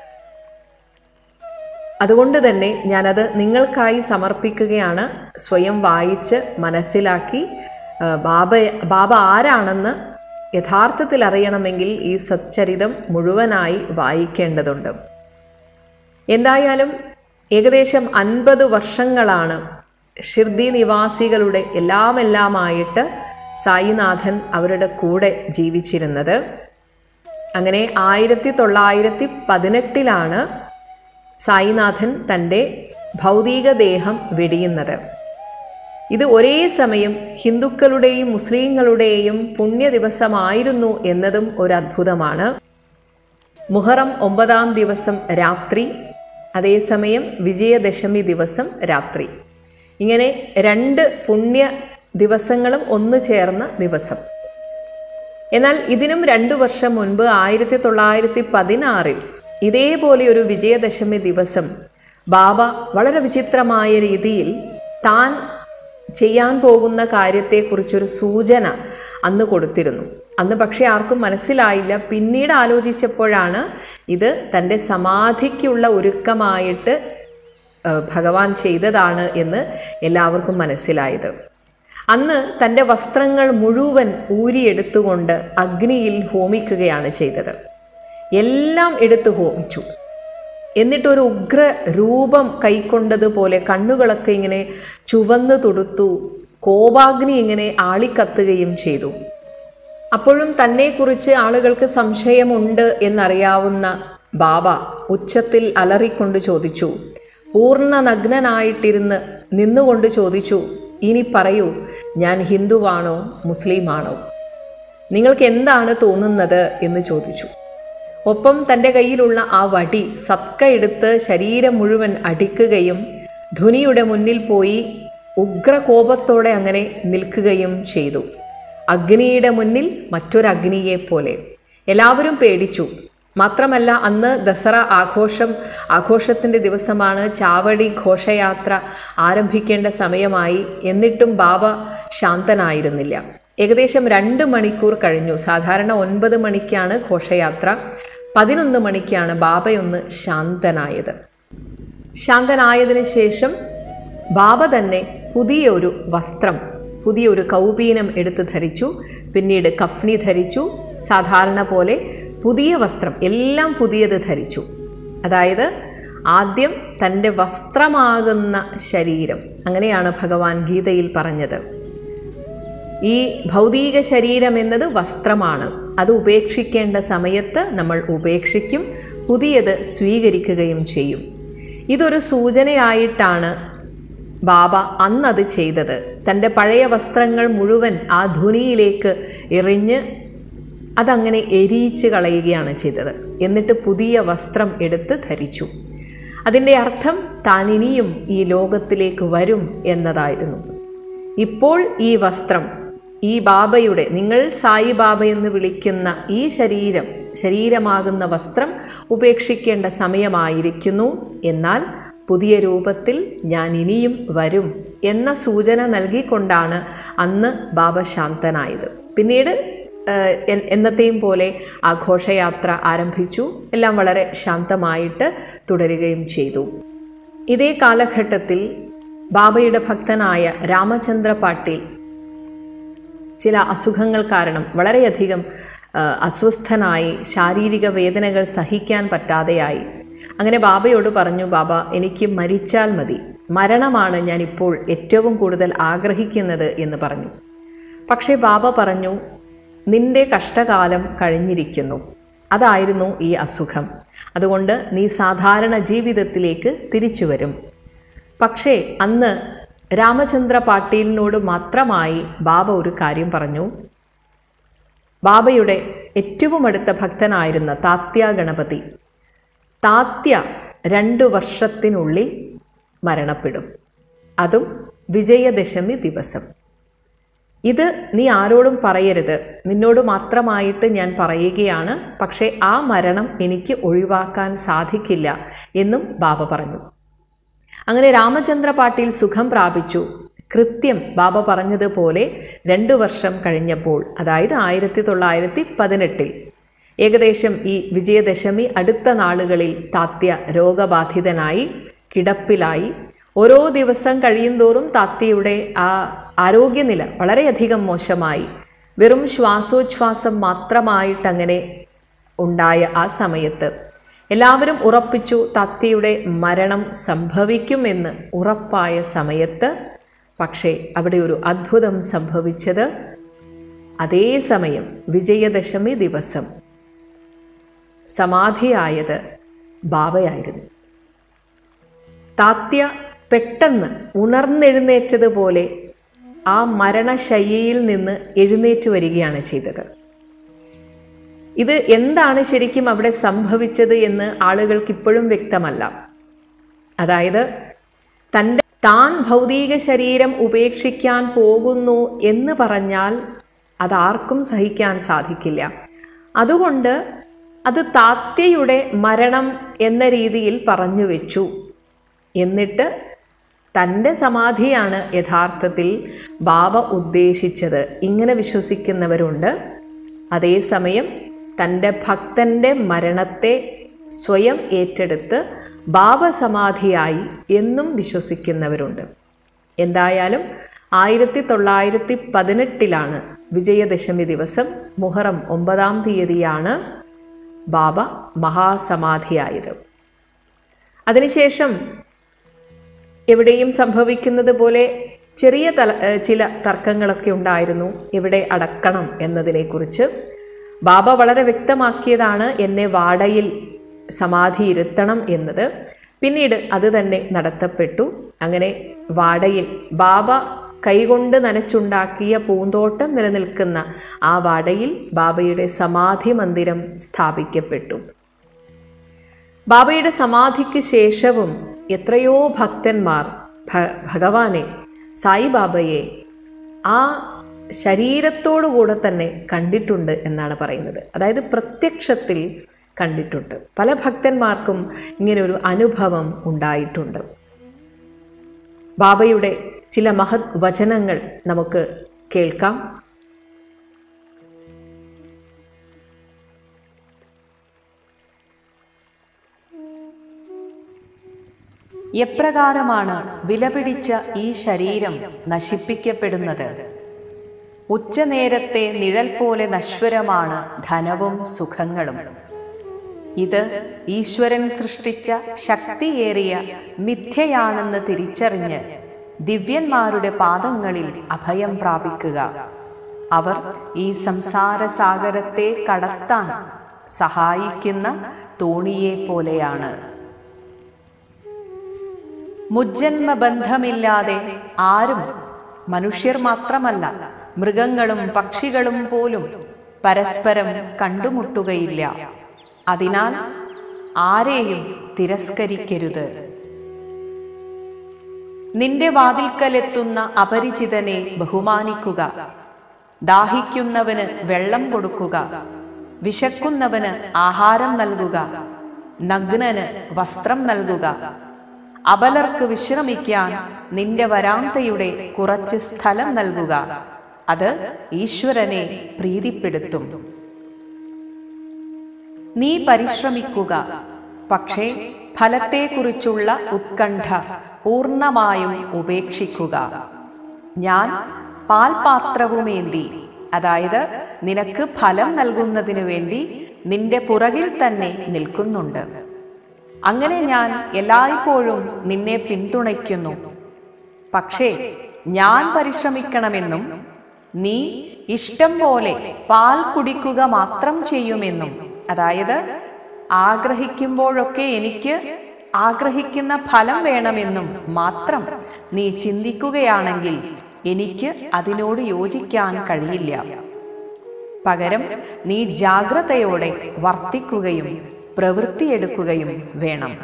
അതുകൊണ്ട് തന്നെ ഞാനത് നിങ്ങൾക്കായി സമർപ്പിക്കുകയാണ് സ്വയം വായിച്ച് മനസ്സിലാക്കി ആ, ബാബ ബാബ ആരാണെന്ന് യഥാർത്ഥത്തിൽ അറിയണമെങ്കിൽ ഈ സച്ചരിതം മുഴുവനായി വായിക്കേണ്ടതുണ്ട് എന്തായാലും ഏകദേശം അൻപത് വർഷങ്ങളാണ് ഷിർദി നിവാസികളുടെ എല്ലാം എല്ലാമായിട്ട് സായിനാഥൻ അവരുടെ കൂടെ ജീവിച്ചിരുന്നത് അങ്ങനെ ആയിരത്തി തൊള്ളായിരത്തി പതിനെട്ടിലാണ് സായിനാഥൻ തൻ്റെ ഭൗതിക ദേഹം വെടിയുന്നത് ഇത് ഒരേ സമയം ഹിന്ദുക്കളുടെയും മുസ്ലിങ്ങളുടെയും പുണ്യ ദിവസമായിരുന്നു എന്നതും ഒരു അത്ഭുതമാണ് മുഹറം ഒമ്പതാം ദിവസം രാത്രി അതേസമയം വിജയദശമി ദിവസം രാത്രി ഇങ്ങനെ രണ്ട് പുണ്യ ദിവസങ്ങളും ഒന്നു ചേർന്ന ദിവസം എന്നാൽ ഇതിനും രണ്ടു വർഷം മുൻപ് ആയിരത്തി തൊള്ളായിരത്തി പതിനാറിൽ ഇതേപോലെ ഒരു വിജയദശമി ദിവസം ബാബ വളരെ വിചിത്രമായ രീതിയിൽ താൻ ചെയ്യാൻ പോകുന്ന കാര്യത്തെക്കുറിച്ചൊരു സൂചന അന്ന് കൊടുത്തിരുന്നു അന്ന് പക്ഷേ ആർക്കും മനസ്സിലായില്ല പിന്നീട് ആലോചിച്ചപ്പോഴാണ് ഇത് തൻ്റെ സമാധിക്കുള്ള ഒരുക്കമായിട്ട് ഏഹ്, ഭഗവാൻ ചെയ്തതാണ് എന്ന് എല്ലാവർക്കും മനസ്സിലായത് അന്ന് തൻ്റെ വസ്ത്രങ്ങൾ മുഴുവൻ ഊരിയെടുത്തുകൊണ്ട് അഗ്നിയിൽ ഹോമിക്കുകയാണ് ചെയ്തത് എല്ലാം എടുത്ത് ഹോമിച്ചു എന്നിട്ടൊരു ഉഗ്ര രൂപം കൈക്കൊണ്ടതുപോലെ കണ്ണുകളൊക്കെ ഇങ്ങനെ ചുവന്നു തൊടുത്തു കോപാഗ്നി ഇങ്ങനെ ആളിക്കത്തുകയും ചെയ്തു അപ്പോഴും തന്നെക്കുറിച്ച് ആളുകൾക്ക് സംശയമുണ്ട് എന്നറിയാവുന്ന ബാബ ഉച്ചത്തിൽ അലറിക്കൊണ്ട് ചോദിച്ചു പൂർണ്ണ നഗ്നനായിട്ടിരുന്ന് നിന്നുകൊണ്ട് ചോദിച്ചു ഇനി പറയൂ ഞാൻ ഹിന്ദുവാണോ മുസ്ലിമാണോ നിങ്ങൾക്ക് എന്താണ് തോന്നുന്നത് എന്ന് ചോദിച്ചു ഒപ്പം തൻ്റെ കയ്യിലുള്ള ആ വടി സത്ക എടുത്ത് ശരീരം മുഴുവൻ അടിക്കുകയും ധുനിയുടെ മുന്നിൽ പോയി ഉഗ്രകോപത്തോടെ അങ്ങനെ നിൽക്കുകയും ചെയ്തു അഗ്നിയുടെ മുന്നിൽ മറ്റൊരു അഗ്നിയെ പോലെ എല്ലാവരും പേടിച്ചു മാത്രമല്ല അന്ന് ദസറ ആഘോഷം ആഘോഷത്തിൻ്റെ ദിവസമാണ് ചാവടി ഘോഷയാത്ര ആരംഭിക്കേണ്ട സമയമായി എന്നിട്ടും ബാബ ശാന്തനായിരുന്നില്ല ഏകദേശം രണ്ട് മണിക്കൂർ കഴിഞ്ഞു സാധാരണ ഒൻപത് മണിക്കാണ് ഘോഷയാത്ര പതിനൊന്ന് മണിക്കാണ് ബാബയൊന്ന് ശാന്തനായത് ശാന്തനായതിനു ശേഷം ബാബ തന്നെ പുതിയൊരു വസ്ത്രം പുതിയൊരു കൗപീനം എടുത്ത് ധരിച്ചു പിന്നീട് കഫ്നി ധരിച്ചു സാധാരണ പോലെ പുതിയ വസ്ത്രം എല്ലാം പുതിയത് ധരിച്ചു അതായത് ആദ്യം തൻ്റെ വസ്ത്രമാകുന്ന ശരീരം അങ്ങനെയാണ് ഭഗവാൻ ഗീതയിൽ പറഞ്ഞത് ഈ ഭൗതിക ശരീരം എന്നത് വസ്ത്രമാണ് അത് ഉപേക്ഷിക്കേണ്ട സമയത്ത് നമ്മൾ ഉപേക്ഷിക്കും പുതിയത് സ്വീകരിക്കുകയും ചെയ്യും ഇതൊരു സൂചനയായിട്ടാണ് ബാബ അന്നത് ചെയ്തത് തൻ്റെ പഴയ വസ്ത്രങ്ങൾ മുഴുവൻ ആ ധുനിയിലേക്ക് എറിഞ്ഞ് അതങ്ങനെ എരിയിച്ച് കളയുകയാണ് ചെയ്തത് എന്നിട്ട് പുതിയ വസ്ത്രം എടുത്ത് ധരിച്ചു അതിൻ്റെ അർത്ഥം താൻ ഇനിയും ഈ ലോകത്തിലേക്ക് വരും എന്നതായിരുന്നു ഇപ്പോൾ ഈ വസ്ത്രം ഈ ബാബയുടെ നിങ്ങൾ സായി ബാബ എന്ന് വിളിക്കുന്ന ഈ ശരീരം ശരീരമാകുന്ന വസ്ത്രം ഉപേക്ഷിക്കേണ്ട സമയമായിരിക്കുന്നു എന്നാൽ പുതിയ രൂപത്തിൽ ഞാൻ ഇനിയും വരും എന്ന സൂചന നൽകിക്കൊണ്ടാണ് അന്ന് ബാബ ശാന്തനായത് പിന്നീട് ഏഹ്, എൻ- എന്നത്തെയും പോലെ ആ ഘോഷയാത്ര ആരംഭിച്ചു എല്ലാം വളരെ ശാന്തമായിട്ട് തുടരുകയും ചെയ്തു ഇതേ കാലഘട്ടത്തിൽ ബാബയുടെ ഭക്തനായ രാമചന്ദ്ര പാട്ടീൽ ചില അസുഖങ്ങൾ കാരണം വളരെയധികം ആ, അസ്വസ്ഥനായി ശാരീരിക വേദനകൾ സഹിക്കാൻ പറ്റാതെയായി അങ്ങനെ ബാബയോട് പറഞ്ഞു ബാബ എനിക്ക് മരിച്ചാൽ മതി മരണമാണ് ഞാനിപ്പോൾ ഏറ്റവും കൂടുതൽ ആഗ്രഹിക്കുന്നത് എന്ന് പറഞ്ഞു പക്ഷേ ബാബ പറഞ്ഞു നിന്റെ കഷ്ടകാലം കഴിഞ്ഞിരിക്കുന്നു അതായിരുന്നു ഈ അസുഖം അതുകൊണ്ട് നീ സാധാരണ ജീവിതത്തിലേക്ക് തിരിച്ചു വരും പക്ഷേ അന്ന് രാമചന്ദ്ര പാട്ടീലിനോട് മാത്രമായി ബാബ ഒരു കാര്യം പറഞ്ഞു ബാബയുടെ ഏറ്റവും അടുത്ത ഭക്തനായിരുന്ന താത്യ ഗണപതി താത്യ രണ്ടു വർഷത്തിനുള്ളിൽ മരണപ്പെടും അതും വിജയദശമി ദിവസം ഇത് നീ ആരോടും പറയരുത് നിന്നോട് മാത്രമായിട്ട് ഞാൻ പറയുകയാണ് പക്ഷേ ആ മരണം എനിക്ക് ഒഴിവാക്കാൻ സാധിക്കില്ല എന്നും ബാബ പറഞ്ഞു അങ്ങനെ രാമചന്ദ്ര പാട്ടീൽ സുഖം പ്രാപിച്ചു കൃത്യം ബാബ പറഞ്ഞതുപോലെ രണ്ടു വർഷം കഴിഞ്ഞപ്പോൾ അതായത് ആയിരത്തി തൊള്ളായിരത്തി പതിനെട്ടിൽ ഏകദേശം ഈ വിജയദശമി അടുത്ത നാളുകളിൽ താത്യ രോഗബാധിതനായി കിടപ്പിലായി ഓരോ ദിവസം കഴിയുന്തോറും താത്യയുടെ ആ ആരോഗ്യനില വളരെയധികം മോശമായി വെറും ശ്വാസോച്ഛ്വാസം മാത്രമായിട്ടങ്ങനെ ഉണ്ടായ ആ സമയത്ത് എല്ലാവരും ഉറപ്പിച്ചു താത്യയുടെ മരണം സംഭവിക്കുമെന്ന് ഉറപ്പായ സമയത്ത് പക്ഷേ അവിടെ ഒരു അത്ഭുതം സംഭവിച്ചത് അതേ സമയം വിജയദശമി ദിവസം സമാധിയായത് ബാബയായിരുന്നു താത്യ പെട്ടെന്ന് ഉണർന്നെഴുന്നേറ്റതുപോലെ ആ മരണശയ്യയിൽ നിന്ന് എഴുന്നേറ്റ് വരികയാണ് ചെയ്തത് ഇത് എന്താണ് ശരിക്കും അവിടെ സംഭവിച്ചത് എന്ന് ആളുകൾക്ക് ഇപ്പോഴും വ്യക്തമല്ല അതായത് തൻ്റെ താൻ ഭൗതിക ശരീരം ഉപേക്ഷിക്കാൻ പോകുന്നു എന്ന് പറഞ്ഞാൽ അതാർക്കും സഹിക്കാൻ സാധിക്കില്ല അതുകൊണ്ട് അത് താത്യയുടെ മരണം എന്ന രീതിയിൽ പറഞ്ഞു വെച്ചു എന്നിട്ട് തൻ്റെ സമാധിയാണ് യഥാർത്ഥത്തിൽ ബാബ ഉദ്ദേശിച്ചത് ഇങ്ങനെ വിശ്വസിക്കുന്നവരുണ്ട് അതേസമയം തൻ്റെ ഭക്തൻ്റെ മരണത്തെ സ്വയം ഏറ്റെടുത്ത് ബാബ സമാധിയായി എന്നും വിശ്വസിക്കുന്നവരുണ്ട് എന്തായാലും ആയിരത്തി തൊള്ളായിരത്തി പതിനെട്ടിലാണ് വിജയദശമി ദിവസം മുഹറം ഒമ്പതാം തീയതിയാണ് ബാബ മഹാസമാധിയായത് അതിനുശേഷം എവിടെയും സംഭവിക്കുന്നത് പോലെ ചെറിയ തല ഏഹ് ചില തർക്കങ്ങളൊക്കെ ഉണ്ടായിരുന്നു എവിടെ അടക്കണം എന്നതിനെക്കുറിച്ച് ബാബ വളരെ വ്യക്തമാക്കിയതാണ് എന്നെ വാടയിൽ സമാധി ഇരുത്തണം എന്നത് പിന്നീട് അത് തന്നെ നടത്തപ്പെട്ടു അങ്ങനെ വാടയിൽ ബാബ കൈകൊണ്ട് നനച്ചുണ്ടാക്കിയ പൂന്തോട്ടം നിലനിൽക്കുന്ന ആ വാടയിൽ ബാബയുടെ സമാധി മന്ദിരം സ്ഥാപിക്കപ്പെട്ടു ബാബയുടെ സമാധിക്ക് ശേഷവും എത്രയോ ഭക്തന്മാർ ഭ ഭഗവാനെ സായിബാബയെ ആ ശരീരത്തോടുകൂടെ തന്നെ കണ്ടിട്ടുണ്ട് എന്നാണ് പറയുന്നത് അതായത് പ്രത്യക്ഷത്തിൽ കണ്ടിട്ടുണ്ട് പല ഭക്തന്മാർക്കും ഇങ്ങനെ ഒരു അനുഭവം ഉണ്ടായിട്ടുണ്ട് ബാബയുടെ ചില മഹത് വചനങ്ങൾ നമുക്ക് കേൾക്കാം എപ്രകാരമാണ് വിലപിടിച്ച ഈ ശരീരം നശിപ്പിക്കപ്പെടുന്നത് ഉച്ചനേരത്തെ നിഴൽ പോലെ നശ്വരമാണ് ധനവും സുഖങ്ങളും ഇത് ഈശ്വരൻ സൃഷ്ടിച്ച ശക്തിയേറിയ മിഥ്യയാണെന്ന് തിരിച്ചറിഞ്ഞ് ദിവ്യന്മാരുടെ പാദങ്ങളിൽ അഭയം പ്രാപിക്കുക അവർ ഈ സംസാര സാഗരത്തെ കടത്താൻ സഹായിക്കുന്ന തോണിയെ പോലെയാണ് മുജ്ജന്മ ബന്ധമില്ലാതെ ആരും മനുഷ്യർ മാത്രമല്ല മൃഗങ്ങളും പക്ഷികളും പോലും പരസ്പരം കണ്ടുമുട്ടുകയില്ല അതിനാൽ ആരെയും തിരസ്കരിക്കരുത് നിന്റെ വാതിൽക്കലെത്തുന്ന അപരിചിതനെ ബഹുമാനിക്കുക ദാഹിക്കുന്നവന് വെള്ളം കൊടുക്കുക വിശക്കുന്നവന് ആഹാരം നൽകുക നഗ്നന് വസ്ത്രം നൽകുക അബലർക്ക് വിശ്രമിക്കാൻ നിന്റെ വരാന്തയുടെ കുറച്ച് സ്ഥലം നൽകുക അത് ഈശ്വരനെ പ്രീതിപ്പെടുത്തും നീ പരിശ്രമിക്കുക പക്ഷേ ഫലത്തെക്കുറിച്ചുള്ള ഉത്കണ്ഠ പൂർണ്ണമായും ഉപേക്ഷിക്കുക ഞാൻ പാൽപാത്രവുമേന്തി അതായത് നിനക്ക് ഫലം നൽകുന്നതിനു വേണ്ടി നിന്റെ പുറകിൽ തന്നെ നിൽക്കുന്നുണ്ട് അങ്ങനെ ഞാൻ എല്ലായ്പ്പോഴും നിന്നെ പിന്തുണയ്ക്കുന്നു പക്ഷേ ഞാൻ പരിശ്രമിക്കണമെന്നും നീ ഇഷ്ടം പോലെ പാൽ കുടിക്കുക മാത്രം ചെയ്യുമെന്നും അതായത് ആഗ്രഹിക്കുമ്പോഴൊക്കെ എനിക്ക് ആഗ്രഹിക്കുന്ന ഫലം വേണമെന്നും മാത്രം നീ ചിന്തിക്കുകയാണെങ്കിൽ എനിക്ക് അതിനോട് യോജിക്കാൻ കഴിയില്ല പകരം നീ ജാഗ്രതയോടെ വർത്തിക്കുകയും പ്രവൃത്തിയെടുക്കുകയും വേണം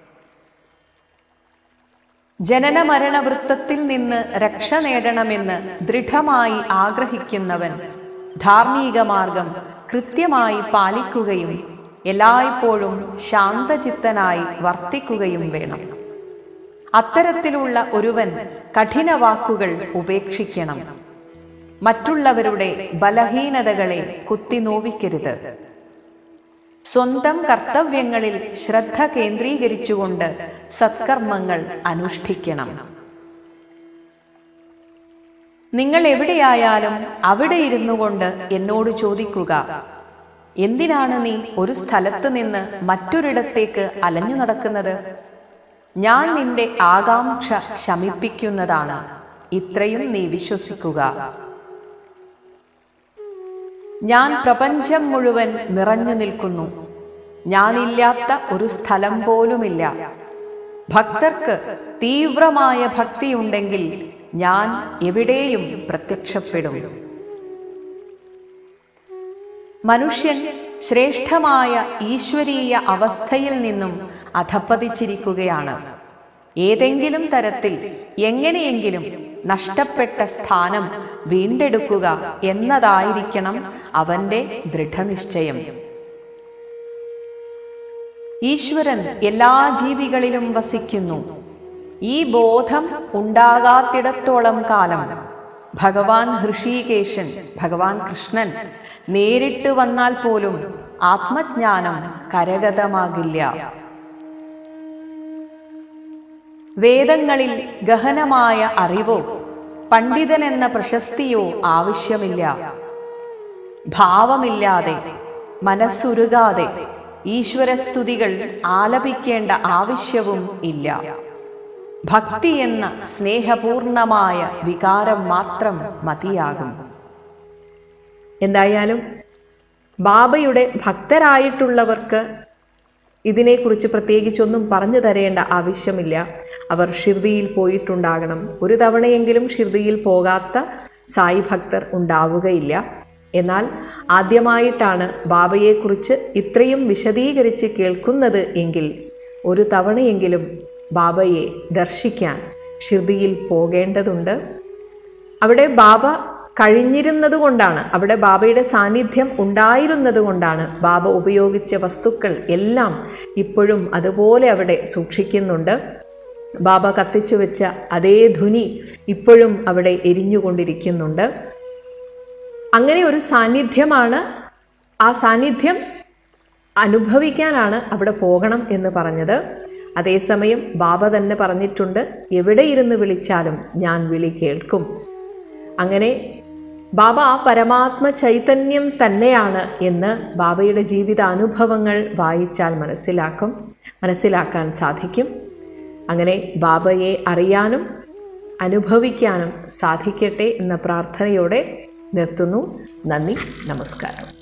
ജനന മരണ വൃത്തത്തിൽ നിന്ന് രക്ഷ നേടണമെന്ന് ദൃഢമായി ആഗ്രഹിക്കുന്നവൻ ധാർമ്മിക മാർഗം കൃത്യമായി പാലിക്കുകയും എല്ലായ്പ്പോഴും ശാന്തചിത്തനായി വർത്തിക്കുകയും വേണം അത്തരത്തിലുള്ള ഒരുവൻ കഠിന വാക്കുകൾ ഉപേക്ഷിക്കണം മറ്റുള്ളവരുടെ ബലഹീനതകളെ കുത്തിനോവിക്കരുത് സ്വന്തം കർത്തവ്യങ്ങളിൽ ശ്രദ്ധ കേന്ദ്രീകരിച്ചുകൊണ്ട് സത്കർമ്മങ്ങൾ അനുഷ്ഠിക്കണം നിങ്ങൾ എവിടെയായാലും അവിടെ ഇരുന്നു കൊണ്ട് എന്നോട് ചോദിക്കുക എന്തിനാണ് നീ ഒരു സ്ഥലത്ത് നിന്ന് മറ്റൊരിടത്തേക്ക് അലഞ്ഞു നടക്കുന്നത് ഞാൻ നിന്റെ ആകാംക്ഷ ശമിപ്പിക്കുന്നതാണ് ഇത്രയും നീ വിശ്വസിക്കുക ഞാൻ പ്രപഞ്ചം മുഴുവൻ നിറഞ്ഞു നിൽക്കുന്നു ഞാനില്ലാത്ത ഒരു സ്ഥലം പോലുമില്ല ഭക്തർക്ക് തീവ്രമായ ഭക്തിയുണ്ടെങ്കിൽ ഞാൻ എവിടെയും പ്രത്യക്ഷപ്പെടും മനുഷ്യൻ ശ്രേഷ്ഠമായ ഈശ്വരീയ അവസ്ഥയിൽ നിന്നും അധപ്പതിച്ചിരിക്കുകയാണ് ഏതെങ്കിലും തരത്തിൽ എങ്ങനെയെങ്കിലും നഷ്ടപ്പെട്ട സ്ഥാനം വീണ്ടെടുക്കുക എന്നതായിരിക്കണം അവന്റെ ദൃഢനിശ്ചയം ഈശ്വരൻ എല്ലാ ജീവികളിലും വസിക്കുന്നു ഈ ബോധം ഉണ്ടാകാത്തിടത്തോളം കാലം ഭഗവാൻ ഹൃഷീകേശൻ ഭഗവാൻ കൃഷ്ണൻ നേരിട്ട് വന്നാൽ പോലും ആത്മജ്ഞാനം കരഗതമാകില്ല വേദങ്ങളിൽ ഗഹനമായ അറിവോ പണ്ഡിതൻ എന്ന പ്രശസ്തിയോ ആവശ്യമില്ല ഭാവമില്ലാതെ മനസ്സുരുകാതെ ഈശ്വരസ്തുതികൾ ആലപിക്കേണ്ട ആവശ്യവും ഇല്ല ഭക്തി എന്ന സ്നേഹപൂർണമായ വികാരം മാത്രം മതിയാകും എന്തായാലും ബാബയുടെ ഭക്തരായിട്ടുള്ളവർക്ക് ഇതിനെക്കുറിച്ച് പ്രത്യേകിച്ചൊന്നും പറഞ്ഞു തരേണ്ട ആവശ്യമില്ല അവർ ഷിർദിയിൽ പോയിട്ടുണ്ടാകണം ഒരു തവണയെങ്കിലും ഷിർദിയിൽ പോകാത്ത സായി ഭക്തർ ഉണ്ടാവുകയില്ല എന്നാൽ ആദ്യമായിട്ടാണ് ബാബയെക്കുറിച്ച് ഇത്രയും വിശദീകരിച്ച് കേൾക്കുന്നത് എങ്കിൽ ഒരു തവണയെങ്കിലും ബാബയെ ദർശിക്കാൻ ഷിർദിയിൽ പോകേണ്ടതുണ്ട് അവിടെ ബാബ കഴിഞ്ഞിരുന്നത് കൊണ്ടാണ് അവിടെ ബാബയുടെ സാന്നിധ്യം ഉണ്ടായിരുന്നത് കൊണ്ടാണ് ബാബ ഉപയോഗിച്ച വസ്തുക്കൾ എല്ലാം ഇപ്പോഴും അതുപോലെ അവിടെ സൂക്ഷിക്കുന്നുണ്ട് ബാബ കത്തിച്ചു വെച്ച അതേ ധുനി ഇപ്പോഴും അവിടെ എരിഞ്ഞുകൊണ്ടിരിക്കുന്നുണ്ട് അങ്ങനെ ഒരു സാന്നിധ്യമാണ് ആ സാന്നിധ്യം അനുഭവിക്കാനാണ് അവിടെ പോകണം എന്ന് പറഞ്ഞത് അതേസമയം ബാബ തന്നെ പറഞ്ഞിട്ടുണ്ട് എവിടെ ഇരുന്ന് വിളിച്ചാലും ഞാൻ വിളി കേൾക്കും അങ്ങനെ ബാബ ആ പരമാത്മ ചൈതന്യം തന്നെയാണ് എന്ന് ബാബയുടെ ജീവിതാനുഭവങ്ങൾ വായിച്ചാൽ മനസ്സിലാക്കും മനസ്സിലാക്കാൻ സാധിക്കും അങ്ങനെ ബാബയെ അറിയാനും അനുഭവിക്കാനും സാധിക്കട്ടെ എന്ന പ്രാർത്ഥനയോടെ നിർത്തുന്നു നന്ദി നമസ്കാരം